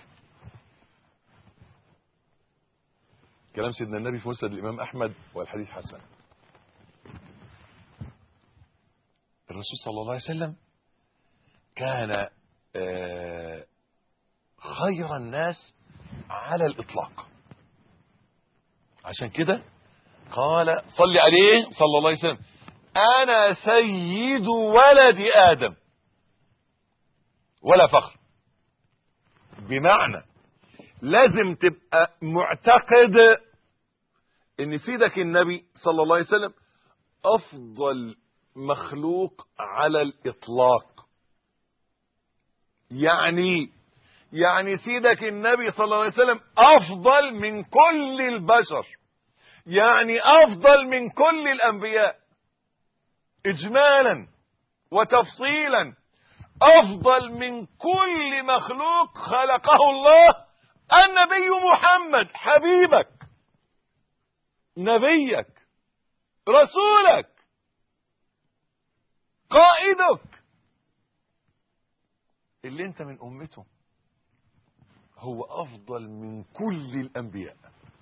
كلام سيدنا النبي في مسند الإمام أحمد والحديث حسن الرسول صلى الله عليه وسلم كان خير الناس على الإطلاق عشان كده قال صل عليه صلى الله عليه وسلم أنا سيد ولد آدم ولا فخر بمعنى لازم تبقى معتقد ان سيدك النبي صلى الله عليه وسلم افضل مخلوق على الاطلاق يعني يعني سيدك النبي صلى الله عليه وسلم افضل من كل البشر يعني افضل من كل الانبياء اجمالا وتفصيلا افضل من كل مخلوق خلقه الله النبي محمد حبيبك نبيك رسولك قائدك اللي انت من امته هو افضل من كل الانبياء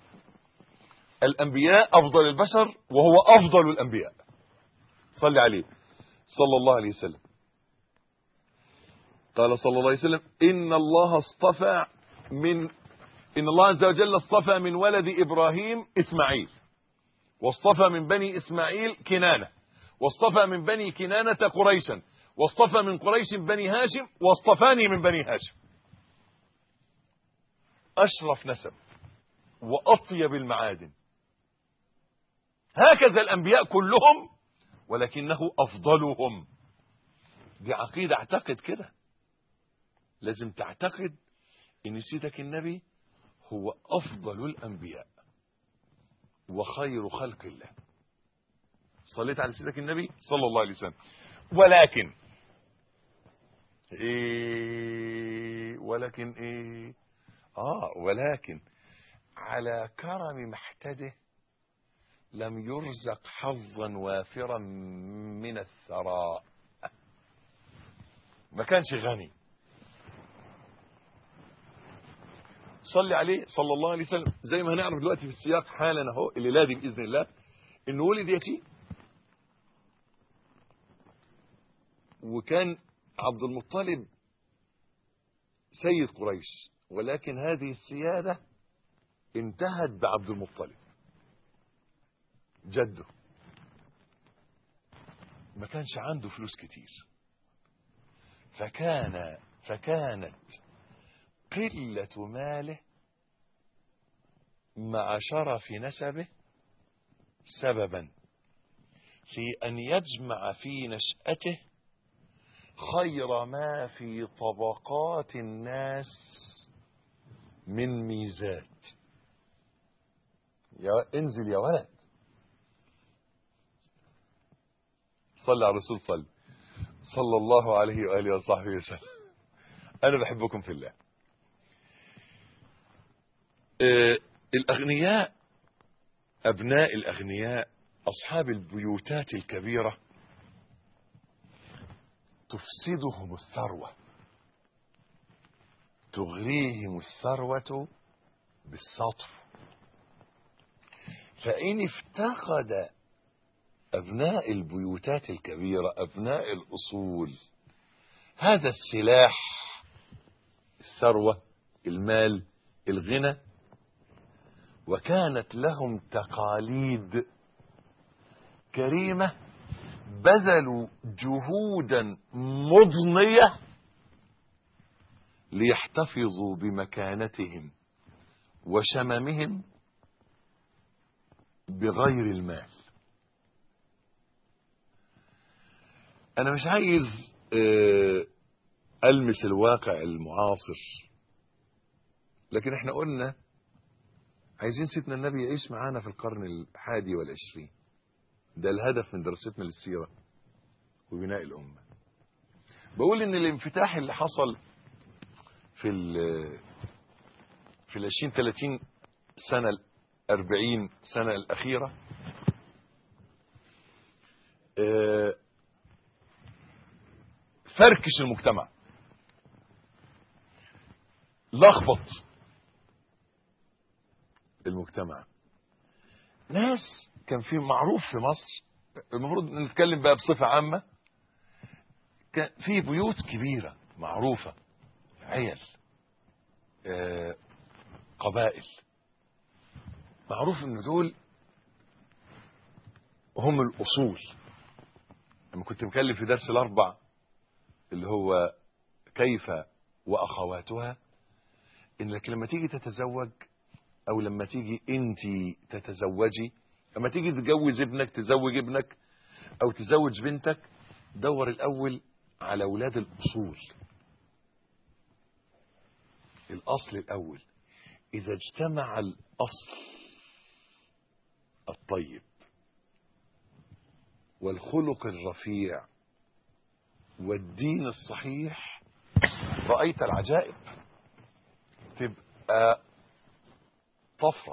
الانبياء افضل البشر وهو افضل الانبياء صل عليه صلى الله عليه وسلم قال صلى الله عليه وسلم ان الله اصطفى من ان الله عز وجل اصطفى من ولد ابراهيم اسماعيل واصطفى من بني اسماعيل كنانه واصطفى من بني كنانه قريشا واصطفى من قريش بني هاشم واصطفاني من بني هاشم اشرف نسب وأطيب المعادن هكذا الأنبياء كلهم ولكنه أفضلهم دي عقيدة اعتقد كده لازم تعتقد ان سيدك النبي هو افضل الانبياء وخير خلق الله صليت على سيدك النبي صلى الله عليه وسلم ولكن ايه ولكن ايه اه ولكن على كرم محتده لم يرزق حظا وافرا من الثراء ما كانش غني صلي عليه صلى الله عليه وسلم زي ما هنعرف دلوقتي في السياق حالا اهو الليله دي باذن الله انه ولد يتيم وكان عبد المطلب سيد قريش ولكن هذه السياده انتهت بعبد المطلب جده ما كانش عنده فلوس كتير فكان فكانت قلة ماله مع شرف نسبه سببا في أن يجمع في نشأته خير ما في طبقات الناس من ميزات يا انزل يا ولد صلى على الرسول صلى صلى الله عليه وآله وصحبه وسلم أنا بحبكم في الله آه الأغنياء أبناء الأغنياء أصحاب البيوتات الكبيرة تفسدهم الثروة تغريهم الثروة بالسطف فإن افتقد أبناء البيوتات الكبيرة أبناء الأصول هذا السلاح الثروة المال الغنى وكانت لهم تقاليد كريمة بذلوا جهودا مضنية ليحتفظوا بمكانتهم وشممهم بغير المال انا مش عايز المس الواقع المعاصر لكن احنا قلنا عايزين سيدنا النبي يعيش معانا في القرن الحادي والعشرين ده الهدف من دراستنا للسيرة وبناء الأمة بقول ان الانفتاح اللي حصل في ال في العشرين ثلاثين سنة الأربعين سنة الأخيرة فركش المجتمع لخبط المجتمع ناس كان في معروف في مصر المفروض نتكلم بقى بصفة عامة كان في بيوت كبيرة معروفة عيل آه قبائل معروف ان دول هم الاصول لما كنت مكلم في درس الاربع اللي هو كيف واخواتها انك لما تيجي تتزوج او لما تيجي انت تتزوجي لما تيجي تتجوز ابنك تزوج ابنك او تزوج بنتك دور الاول على اولاد الاصول الاصل الاول اذا اجتمع الاصل الطيب والخلق الرفيع والدين الصحيح رأيت العجائب تبقى طفرة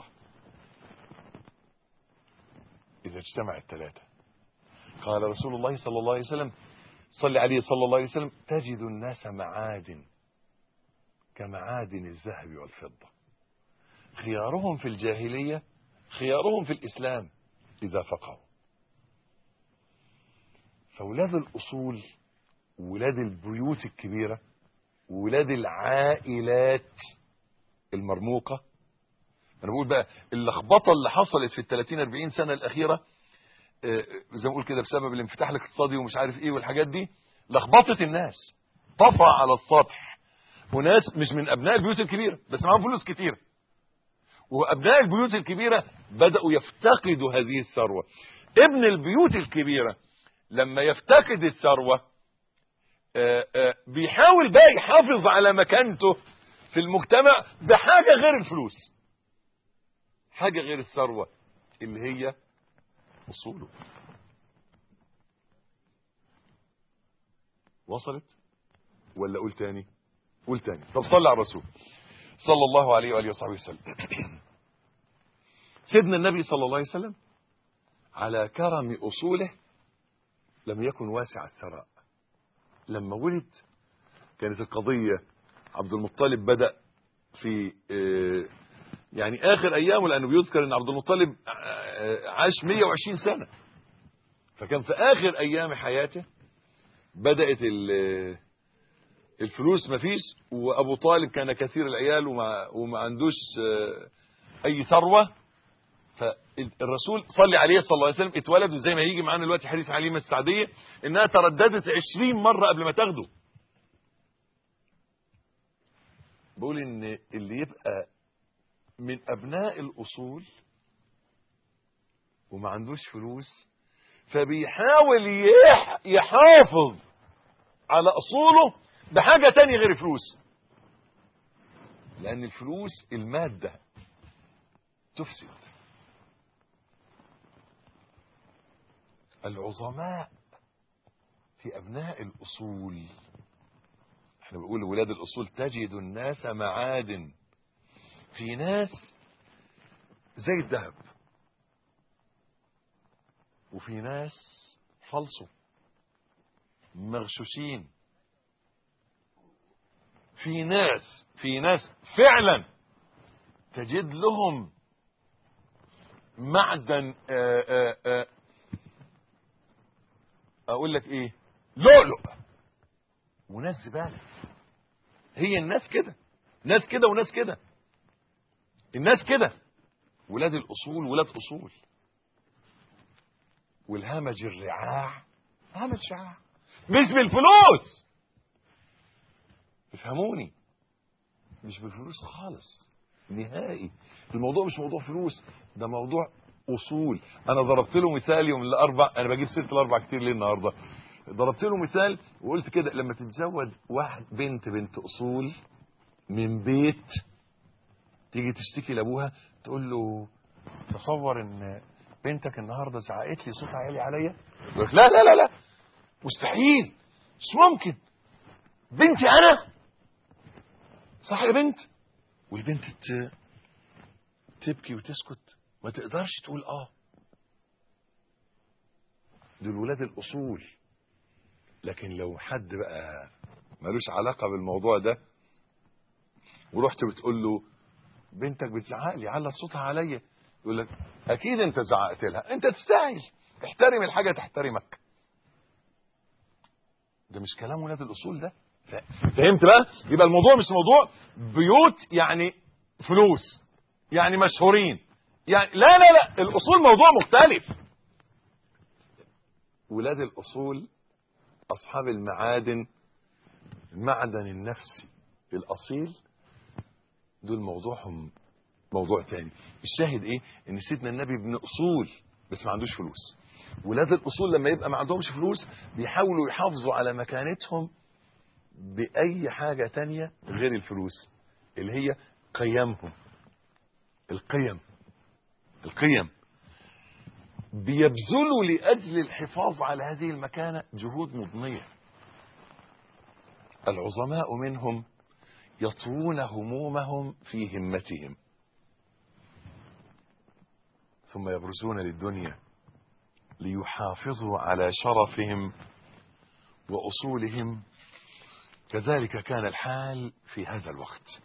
إذا اجتمع الثلاثة قال رسول الله صلى الله عليه وسلم صلى عليه صلى الله عليه وسلم تجد الناس معادن كمعادن الذهب والفضة خيارهم في الجاهلية خيارهم في الإسلام إذا فقهوا فولاد الأصول ولاد البيوت الكبيرة ولاد العائلات المرموقة أنا بقول بقى اللخبطة اللي حصلت في الثلاثين أربعين سنة الأخيرة زي ما بقول كده بسبب الانفتاح الاقتصادي ومش عارف ايه والحاجات دي لخبطت الناس طفى على السطح وناس مش من ابناء البيوت الكبيره بس معاهم فلوس كتير وابناء البيوت الكبيره بداوا يفتقدوا هذه الثروه ابن البيوت الكبيره لما يفتقد الثروه آه، آه، بيحاول بقى يحافظ على مكانته في المجتمع بحاجه غير الفلوس حاجه غير الثروه اللي هي اصوله وصلت ولا قول تاني قول تاني طب صلى على الرسول صلى الله عليه واله وصحبه وسلم سيدنا النبي صلى الله عليه وسلم على كرم اصوله لم يكن واسع الثراء لما ولد كانت القضيه عبد المطلب بدا في آه، يعني اخر ايامه لانه بيذكر ان عبد المطلب آه، عاش 120 سنه فكان في اخر ايام حياته بدات ال- الفلوس مفيش وابو طالب كان كثير العيال وما, وما عندوش آه، اي ثروه فالرسول صلى عليه صلى الله عليه وسلم اتولد وزي ما هيجي معانا دلوقتي حديث حليمه السعديه انها ترددت 20 مره قبل ما تاخده بقول ان اللي يبقى من ابناء الاصول وما عندوش فلوس فبيحاول يح- يحافظ على اصوله بحاجه تانية غير الفلوس لان الفلوس الماده تفسد العظماء في ابناء الاصول احنا بنقول ولاد الاصول تجد الناس معادن في ناس زي الذهب وفي ناس فلصوا مغشوشين في ناس في ناس فعلا تجد لهم معدن آآ آآ آآ اقول لك ايه لؤلؤ وناس زباله هي الناس كده ناس كده وناس كده الناس كده ولاد الاصول ولاد اصول والهمج الرعاع همج شعاع مش بالفلوس افهموني مش بالفلوس خالص نهائي الموضوع مش موضوع فلوس ده موضوع اصول انا ضربت له مثال يوم الاربع انا بجيب سيره الاربع كتير ليه النهارده ضربت له مثال وقلت كده لما تتزوج واحد بنت بنت اصول من بيت تيجي تشتكي لابوها تقول له تصور ان بنتك النهارده زعقت لي صوتها عالي عليا يقول لك لا لا لا لا مستحيل مش ممكن بنتي انا صح يا بنت والبنت ت- تبكي وتسكت ما تقدرش تقول اه دول ولاد الاصول لكن لو حد بقى ملوش علاقه بالموضوع ده ورحت بتقول له بنتك بتزعق لي على صوتها عليا يقول لك اكيد انت زعقت لها انت تستاهل احترم الحاجه تحترمك ده مش كلام ولاد الاصول ده ف- فهمت بقى يبقى الموضوع مش موضوع بيوت يعني فلوس يعني مشهورين يعني لا لا لا الاصول موضوع مختلف ولاد الاصول اصحاب المعادن المعدن النفسي الاصيل دول موضوعهم موضوع تاني الشاهد ايه ان سيدنا النبي ابن اصول بس ما عندوش فلوس ولاد الاصول لما يبقى ما عندهمش فلوس بيحاولوا يحافظوا على مكانتهم باي حاجه تانية غير الفلوس اللي هي قيمهم القيم القيم بيبذلوا لاجل الحفاظ على هذه المكانه جهود مضنيه العظماء منهم يطوون همومهم في همتهم ثم يبرزون للدنيا ليحافظوا على شرفهم واصولهم كذلك كان الحال في هذا الوقت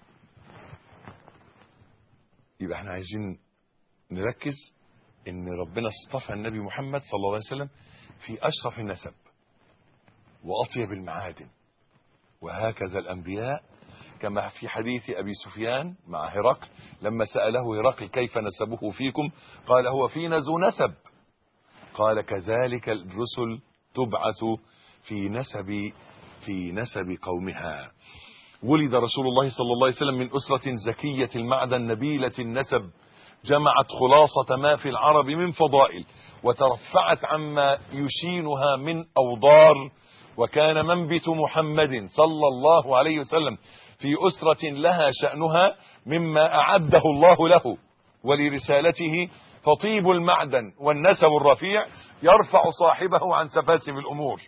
يبقى احنا عايزين نركز ان ربنا اصطفى النبي محمد صلى الله عليه وسلم في اشرف النسب واطيب المعادن وهكذا الانبياء كما في حديث ابي سفيان مع هرقل لما ساله هرقل كيف نسبه فيكم قال هو فينا ذو نسب قال كذلك الرسل تبعث في نسب في نسب قومها ولد رسول الله صلى الله عليه وسلم من أسرة زكية المعدن نبيلة النسب جمعت خلاصة ما في العرب من فضائل وترفعت عما يشينها من أوضار وكان منبت محمد صلى الله عليه وسلم في أسرة لها شأنها مما أعده الله له ولرسالته فطيب المعدن والنسب الرفيع يرفع صاحبه عن سفاسف الأمور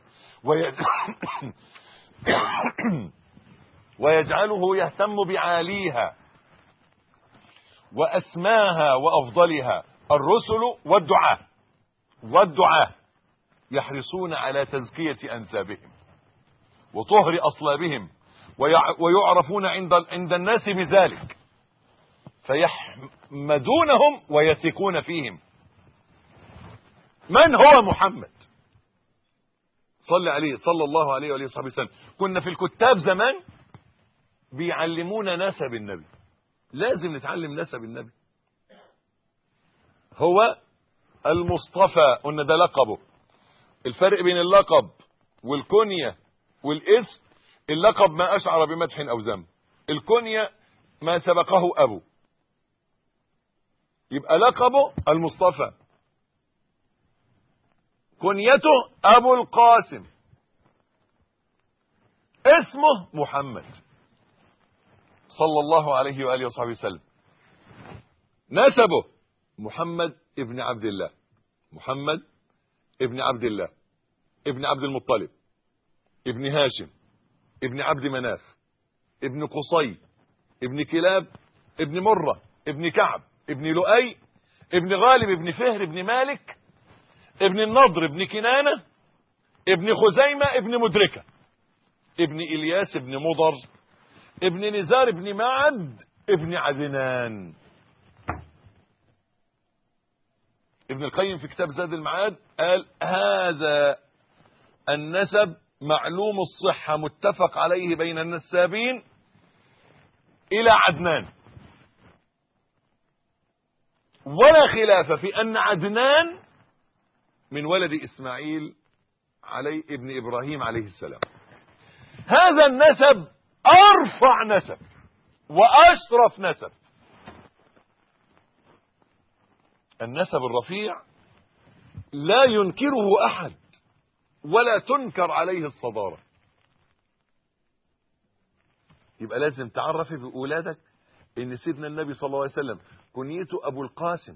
ويجعله يهتم بعاليها وأسماها وأفضلها الرسل والدعاة والدعاة يحرصون على تزكية أنسابهم وطهر أصلابهم ويعرفون عند عند الناس بذلك فيحمدونهم ويثقون فيهم من هو محمد صلى عليه صلى الله عليه وآله وصحبه وسلم كنا في الكتاب زمان بيعلمونا نسب النبي لازم نتعلم نسب النبي هو المصطفى قلنا ده لقبه الفرق بين اللقب والكنية والاسم اللقب ما أشعر بمدح أو ذم الكنية ما سبقه أبو يبقى لقبه المصطفى كنيته أبو القاسم اسمه محمد صلى الله عليه وآله وصحبه وسلم نسبه محمد ابن عبد الله محمد ابن عبد الله ابن عبد المطلب ابن هاشم ابن عبد مناف ابن قصي ابن كلاب ابن مرة ابن كعب ابن لؤي ابن غالب ابن فهر ابن مالك ابن النضر ابن كنانة ابن خزيمة ابن مدركة ابن إلياس ابن مضر ابن نزار ابن معد ابن عدنان ابن القيم في كتاب زاد المعاد قال هذا النسب معلوم الصحة متفق عليه بين النسابين إلى عدنان ولا خلاف في أن عدنان من ولد إسماعيل علي ابن إبراهيم عليه السلام هذا النسب أرفع نسب وأشرف نسب النسب الرفيع لا ينكره أحد ولا تنكر عليه الصدارة يبقى لازم تعرفي بأولادك ان سيدنا النبي صلى الله عليه وسلم كنيته ابو القاسم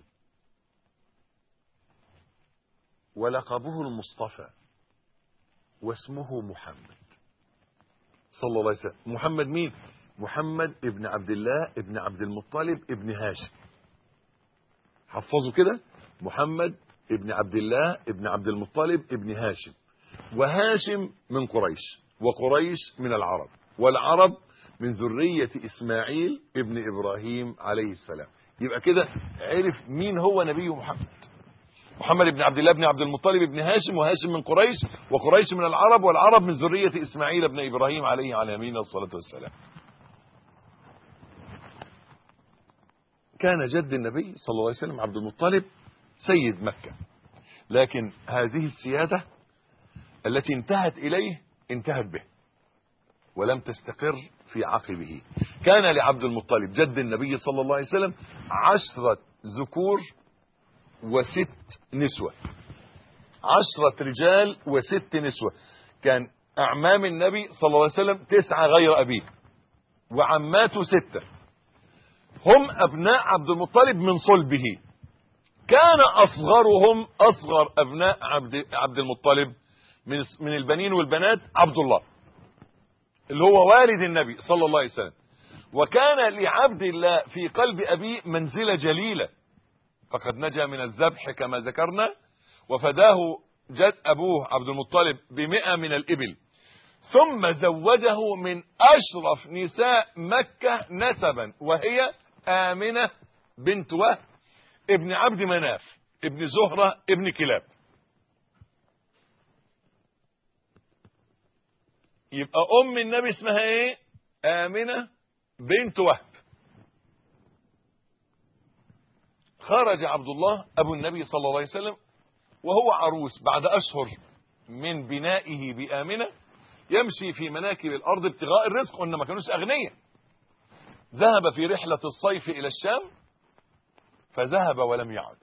ولقبه المصطفى واسمه محمد صلى الله عليه وسلم محمد مين محمد ابن عبد الله ابن عبد المطلب ابن هاشم حفظوا كده محمد ابن عبد الله ابن عبد المطلب ابن هاشم وهاشم من قريش وقريش من العرب والعرب من ذرية إسماعيل ابن إبراهيم عليه السلام يبقى كده عرف مين هو نبي محمد محمد بن عبد الله بن عبد المطلب بن هاشم وهاشم من قريش وقريش من العرب والعرب من ذرية إسماعيل بن إبراهيم عليه على يمين الصلاة والسلام كان جد النبي صلى الله عليه وسلم عبد المطلب سيد مكة لكن هذه السيادة التي انتهت إليه انتهت به ولم تستقر في عقبه كان لعبد المطلب جد النبي صلى الله عليه وسلم عشرة ذكور وست نسوة عشرة رجال وست نسوة كان أعمام النبي صلى الله عليه وسلم تسعة غير أبيه وعماته ستة هم أبناء عبد المطلب من صلبه كان أصغرهم أصغر أبناء عبد, عبد المطلب من من البنين والبنات عبد الله اللي هو والد النبي صلى الله عليه وسلم وكان لعبد الله في قلب أبيه منزلة جليلة فقد نجا من الذبح كما ذكرنا وفداه جد أبوه عبد المطلب بمئة من الإبل ثم زوجه من أشرف نساء مكة نسبا وهي آمنة بنت وهب ابن عبد مناف ابن زهرة ابن كلاب يبقى ام النبي اسمها ايه امنه بنت وهب خرج عبد الله ابو النبي صلى الله عليه وسلم وهو عروس بعد اشهر من بنائه بامنه يمشي في مناكب الارض ابتغاء الرزق قلنا ما كانوش اغنياء ذهب في رحله الصيف الى الشام فذهب ولم يعد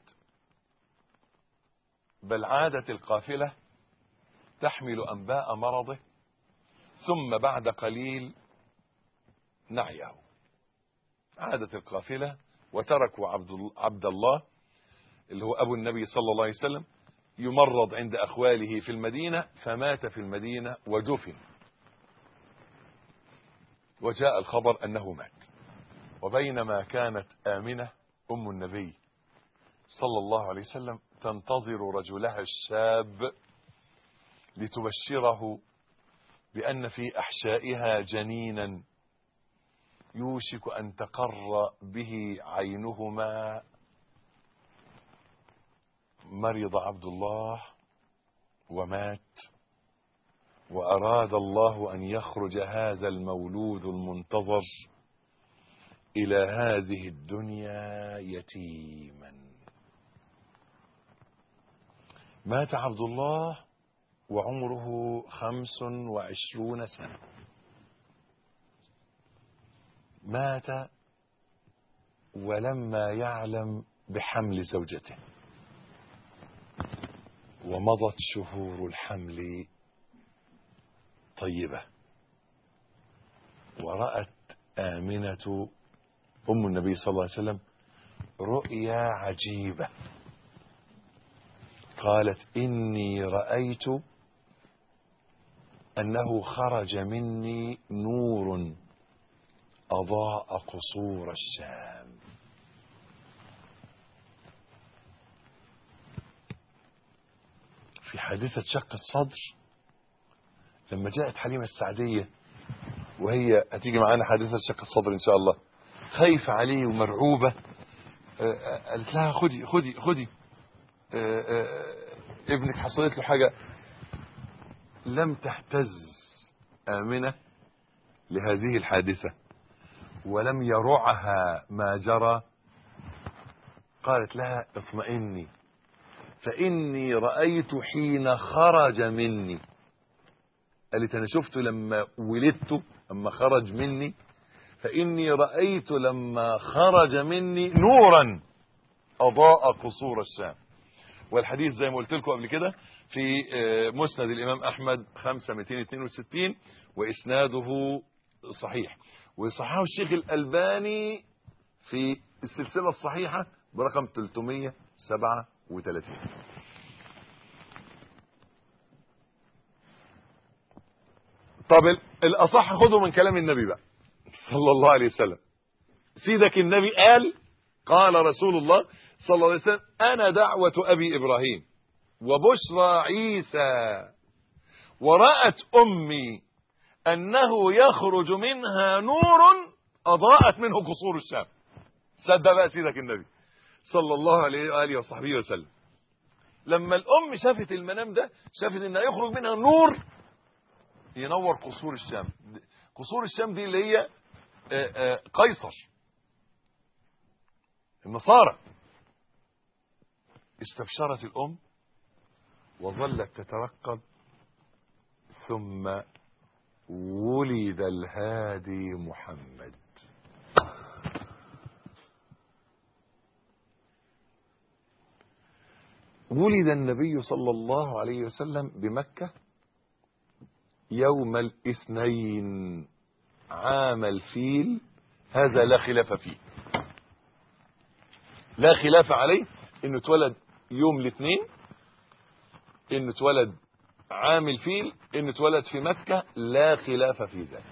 بل عادت القافله تحمل انباء مرضه ثم بعد قليل نعيه عادت القافله وتركوا عبد عبد الله اللي هو ابو النبي صلى الله عليه وسلم يمرض عند اخواله في المدينه فمات في المدينه ودفن وجاء الخبر انه مات وبينما كانت امنه ام النبي صلى الله عليه وسلم تنتظر رجلها الشاب لتبشره بان في احشائها جنينا يوشك ان تقر به عينهما مرض عبد الله ومات واراد الله ان يخرج هذا المولود المنتظر الى هذه الدنيا يتيما مات عبد الله وعمره خمس وعشرون سنه مات ولما يعلم بحمل زوجته ومضت شهور الحمل طيبة ورأت آمنة أم النبي صلى الله عليه وسلم رؤيا عجيبة قالت إني رأيت أنه خرج مني نور أضاء قصور الشام في حادثة شق الصدر لما جاءت حليمة السعدية وهي هتيجي معانا حادثة شق الصدر إن شاء الله خايفة عليه ومرعوبة قالت لها خدي خدي خدي ابنك حصلت له حاجة لم تهتز آمنة لهذه الحادثة ولم يرعها ما جرى قالت لها اطمئني فإني رأيت حين خرج مني قالت أنا شفته لما ولدته لما خرج مني فإني رأيت لما خرج مني نورا أضاء قصور الشام والحديث زي ما قلت لكم قبل كده في مسند الإمام أحمد 5262 وإسناده صحيح وصححه الشيخ الألباني في السلسلة الصحيحة برقم 337 طب الأصح خذوا من كلام النبي بقى صلى الله عليه وسلم سيدك النبي قال قال رسول الله صلى الله عليه وسلم أنا دعوة أبي إبراهيم وبشرى عيسى ورأت أمي أنه يخرج منها نور أضاءت منه قصور الشام صدق بقى سيدك النبي صلى الله عليه وآله وصحبه وسلم لما الأم شافت المنام ده شافت إنه يخرج منها نور ينور قصور الشام قصور الشام دي اللي هي قيصر النصارى استبشرت الأم وظلت تترقب ثم ولد الهادي محمد ولد النبي صلى الله عليه وسلم بمكة يوم الاثنين عام الفيل هذا لا خلاف فيه لا خلاف عليه انه اتولد يوم الاثنين انه اتولد عام الفيل انه اتولد في مكة لا خلاف في ذلك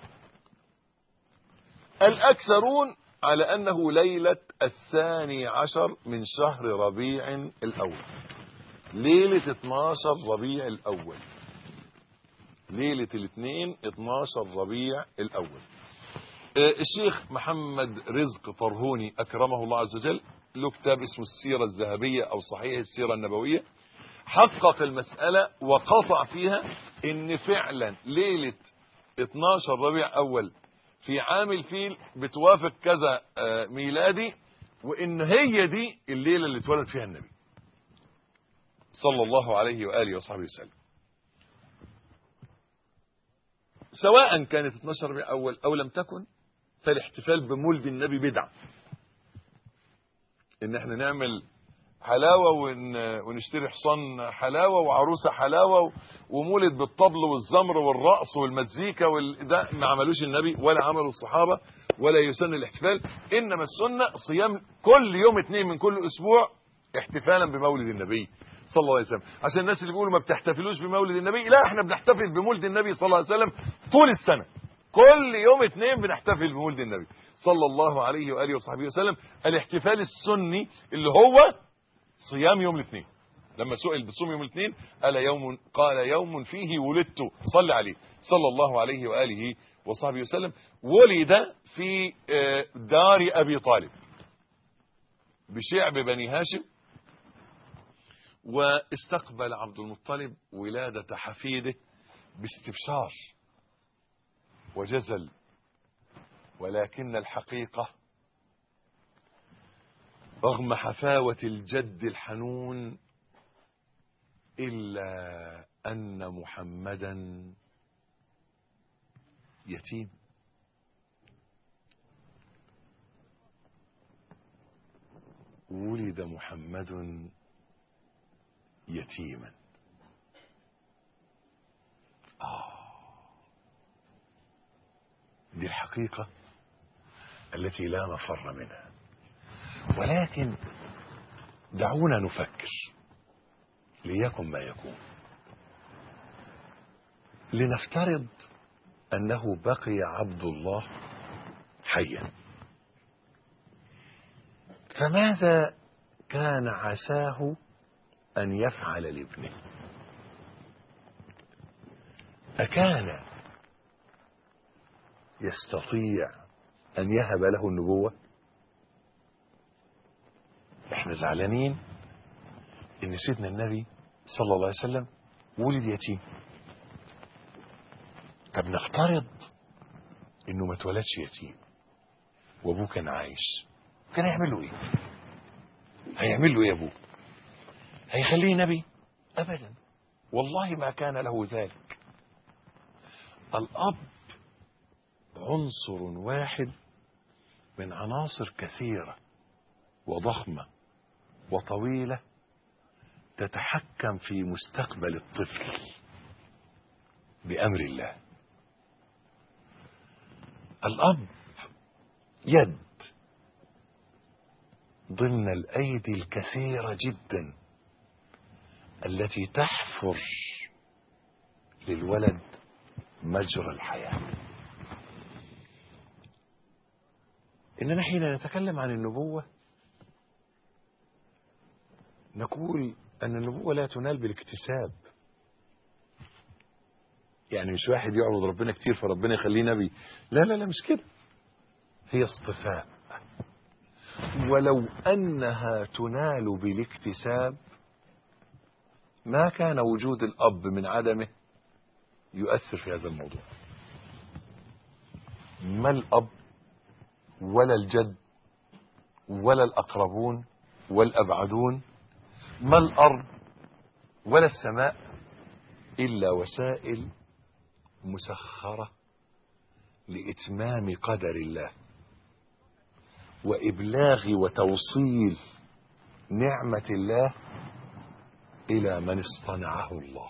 الاكثرون على انه ليلة الثاني عشر من شهر ربيع الاول ليلة 12 ربيع الاول ليلة الاثنين 12 ربيع الاول الشيخ محمد رزق طرهوني اكرمه الله عز وجل له كتاب اسمه السيرة الذهبية او صحيح السيرة النبوية حقق المسألة وقطع فيها ان فعلا ليلة 12 ربيع اول في عام الفيل بتوافق كذا ميلادي وان هي دي الليلة اللي اتولد فيها النبي صلى الله عليه وآله وصحبه وسلم سواء كانت 12 ربيع أول أو لم تكن فالاحتفال بمولد النبي بدعة إن احنا نعمل حلاوة ون... ونشتري حصان حلاوة وعروسة حلاوة ومولد بالطبل والزمر والرقص والمزيكا وال... ده ما عملوش النبي ولا عملوا الصحابة ولا يسن الاحتفال إنما السنة صيام كل يوم اثنين من كل أسبوع احتفالا بمولد النبي صلى الله عليه وسلم عشان الناس اللي بيقولوا ما بتحتفلوش بمولد النبي لا احنا بنحتفل بمولد النبي صلى الله عليه وسلم طول السنة كل يوم اثنين بنحتفل بمولد النبي صلى الله عليه وآله وصحبه وسلم الاحتفال السني اللي هو صيام يوم الاثنين لما سئل بصوم يوم الاثنين قال يوم قال يوم فيه ولدت صلى عليه صلى الله عليه واله وصحبه وسلم ولد في دار ابي طالب بشعب بني هاشم واستقبل عبد المطلب ولادة حفيده باستبشار وجزل ولكن الحقيقة رغم حفاوة الجد الحنون إلا أن محمدا يتيم ولد محمد يتيما آه دي الحقيقة التي لا مفر منها ولكن دعونا نفكر ليكن ما يكون لنفترض أنه بقي عبد الله حيا فماذا كان عساه أن يفعل لابنه أكان يستطيع أن يهب له النبوة احنا زعلانين ان سيدنا النبي صلى الله عليه وسلم ولد يتيم طب نفترض انه ما اتولدش يتيم وابوه كان عايش كان هيعمل له ايه هيعمل له ايه ابوه هيخليه نبي ابدا والله ما كان له ذلك الاب عنصر واحد من عناصر كثيره وضخمه وطويله تتحكم في مستقبل الطفل بامر الله الاب يد ضمن الايدي الكثيره جدا التي تحفر للولد مجرى الحياه اننا حين نتكلم عن النبوه نقول ان النبوه لا تنال بالاكتساب يعني مش واحد يعبد ربنا كتير فربنا يخليه نبي لا لا لا مش كده هي اصطفاء ولو انها تنال بالاكتساب ما كان وجود الاب من عدمه يؤثر في هذا الموضوع ما الاب ولا الجد ولا الاقربون والابعدون ما الارض ولا السماء الا وسائل مسخره لاتمام قدر الله وابلاغ وتوصيل نعمه الله الى من اصطنعه الله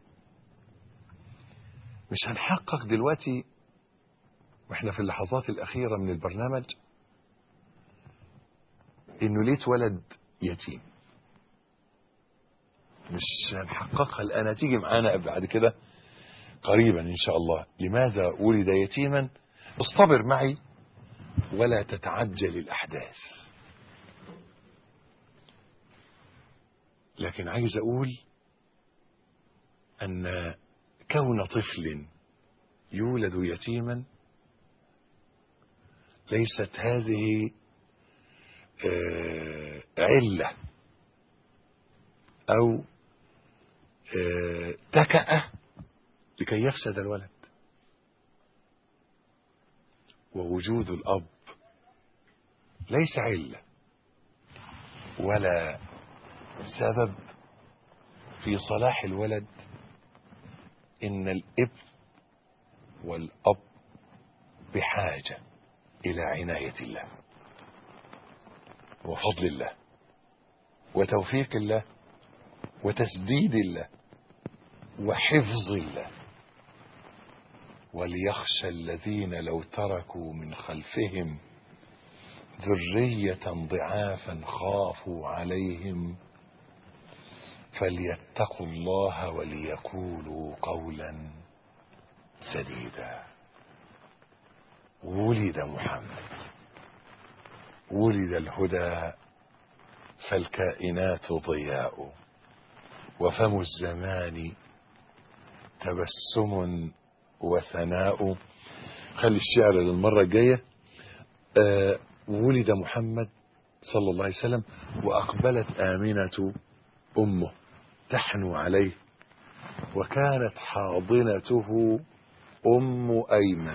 مش هنحقق دلوقتي واحنا في اللحظات الاخيره من البرنامج انه ليه اتولد يتيم مش هنحققها الان هتيجي معانا بعد كده قريبا ان شاء الله لماذا ولد يتيما اصطبر معي ولا تتعجل الاحداث لكن عايز اقول ان كون طفل يولد يتيما ليست هذه آه عله او آه تكأه لكي يفسد الولد ووجود الاب ليس عله ولا سبب في صلاح الولد ان الابن والأب بحاجة إلى عناية الله وفضل الله وتوفيق الله وتسديد الله وحفظ الله وليخشى الذين لو تركوا من خلفهم ذرية ضعافا خافوا عليهم فليتقوا الله وليقولوا قولا سديدا ولد محمد ولد الهدى فالكائنات ضياء وفم الزمان تبسم وثناء خلي الشعر للمرة الجاية آه ولد محمد صلى الله عليه وسلم وأقبلت آمنة أمه تحنو عليه وكانت حاضنته أم أيمن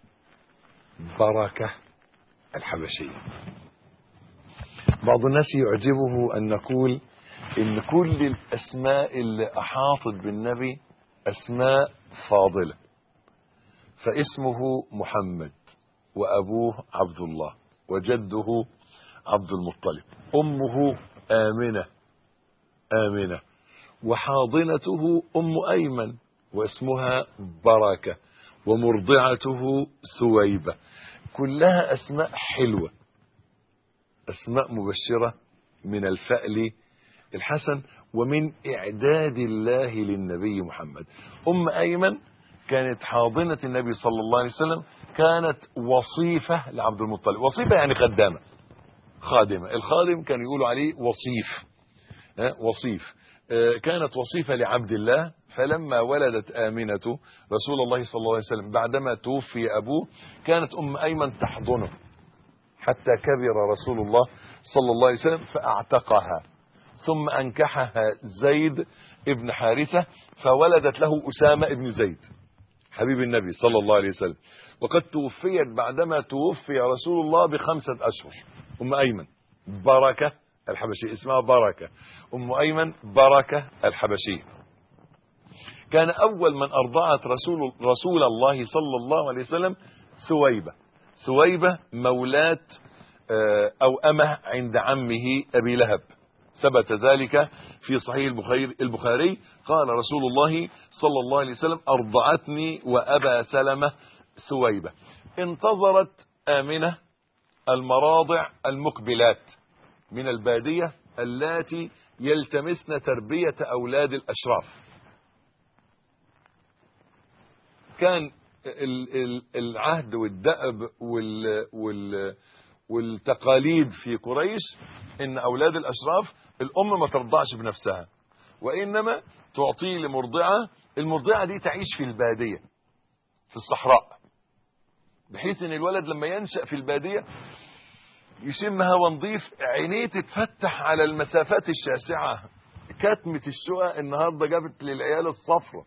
بركة الحبشية بعض الناس يعجبه أن نقول إن كل الأسماء اللي أحاطت بالنبي أسماء فاضلة فاسمه محمد وأبوه عبد الله وجده عبد المطلب أمه آمنة آمنة وحاضنته أم أيمن واسمها بركة ومرضعته ثويبة كلها أسماء حلوة أسماء مبشرة من الفأل الحسن ومن إعداد الله للنبي محمد أم أيمن كانت حاضنة النبي صلى الله عليه وسلم كانت وصيفة لعبد المطلب وصيفة يعني خدامة خادمة الخادم كانوا يقولوا عليه وصيف وصيف كانت وصيفة لعبد الله فلما ولدت آمنة رسول الله صلى الله عليه وسلم بعدما توفي أبوه كانت أم أيمن تحضنه حتى كبر رسول الله صلى الله عليه وسلم فأعتقها ثم أنكحها زيد ابن حارثة فولدت له أسامة ابن زيد حبيب النبي صلى الله عليه وسلم وقد توفيت بعدما توفي رسول الله بخمسة أشهر أم أيمن بركة الحبشية اسمها بركة أم أيمن بركة الحبشية كان أول من أرضعت رسول, رسول الله صلى الله عليه وسلم ثويبة ثويبة مولاة أو أمه عند عمه أبي لهب ثبت ذلك في صحيح البخاري, البخاري قال رسول الله صلى الله عليه وسلم أرضعتني وأبا سلمة ثويبة انتظرت آمنة المراضع المقبلات من البادية اللاتي يلتمسن تربية أولاد الأشراف كان العهد والدأب وال وال والتقاليد في قريش ان اولاد الاشراف الام ما ترضعش بنفسها وانما تعطيه لمرضعه المرضعه دي تعيش في الباديه في الصحراء بحيث ان الولد لما ينشا في الباديه يشم هوا نظيف عينيه تتفتح على المسافات الشاسعه كتمه الشقق النهارده جابت للعيال الصفرة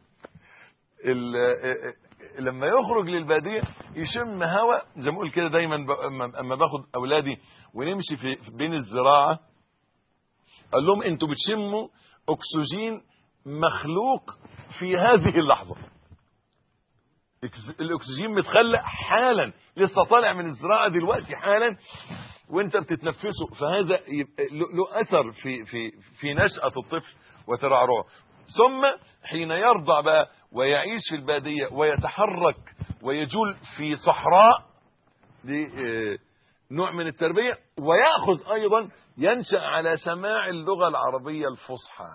لما يخرج للباديه يشم هوا زي ما اقول كده دايما اما باخد اولادي ونمشي في بين الزراعه قال لهم انتوا بتشموا اكسجين مخلوق في هذه اللحظه الاكسجين متخلق حالا لسه طالع من الزراعه دلوقتي حالا وانت بتتنفسه فهذا له اثر في في في نشاه الطفل وترعرعه ثم حين يرضع بقى ويعيش في الباديه ويتحرك ويجول في صحراء دي نوع من التربيه وياخذ ايضا ينشا على سماع اللغه العربيه الفصحى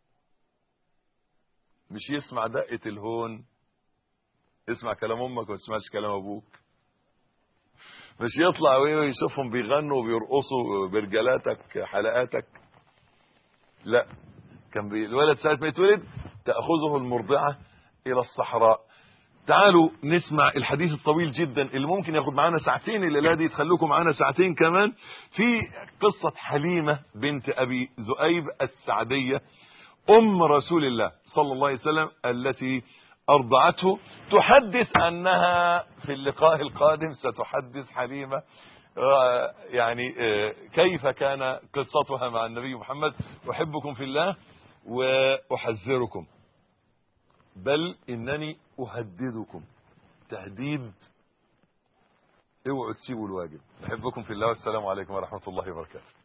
مش يسمع دقه الهون اسمع كلام امك وما تسمعش كلام ابوك مش يطلع ويشوفهم بيغنوا وبيرقصوا برجلاتك حلقاتك لا كان بي الولد ساعه ما يتولد تاخذه المرضعه الى الصحراء تعالوا نسمع الحديث الطويل جدا اللي ممكن ياخد معانا ساعتين الليله دي تخليكم معانا ساعتين كمان في قصه حليمه بنت ابي ذؤيب السعديه ام رسول الله صلى الله عليه وسلم التي أرضعته تحدث أنها في اللقاء القادم ستحدث حليمة يعني كيف كان قصتها مع النبي محمد أحبكم في الله وأحذركم بل إنني أهددكم تهديد اوعوا تسيبوا الواجب احبكم في الله والسلام عليكم ورحمه الله وبركاته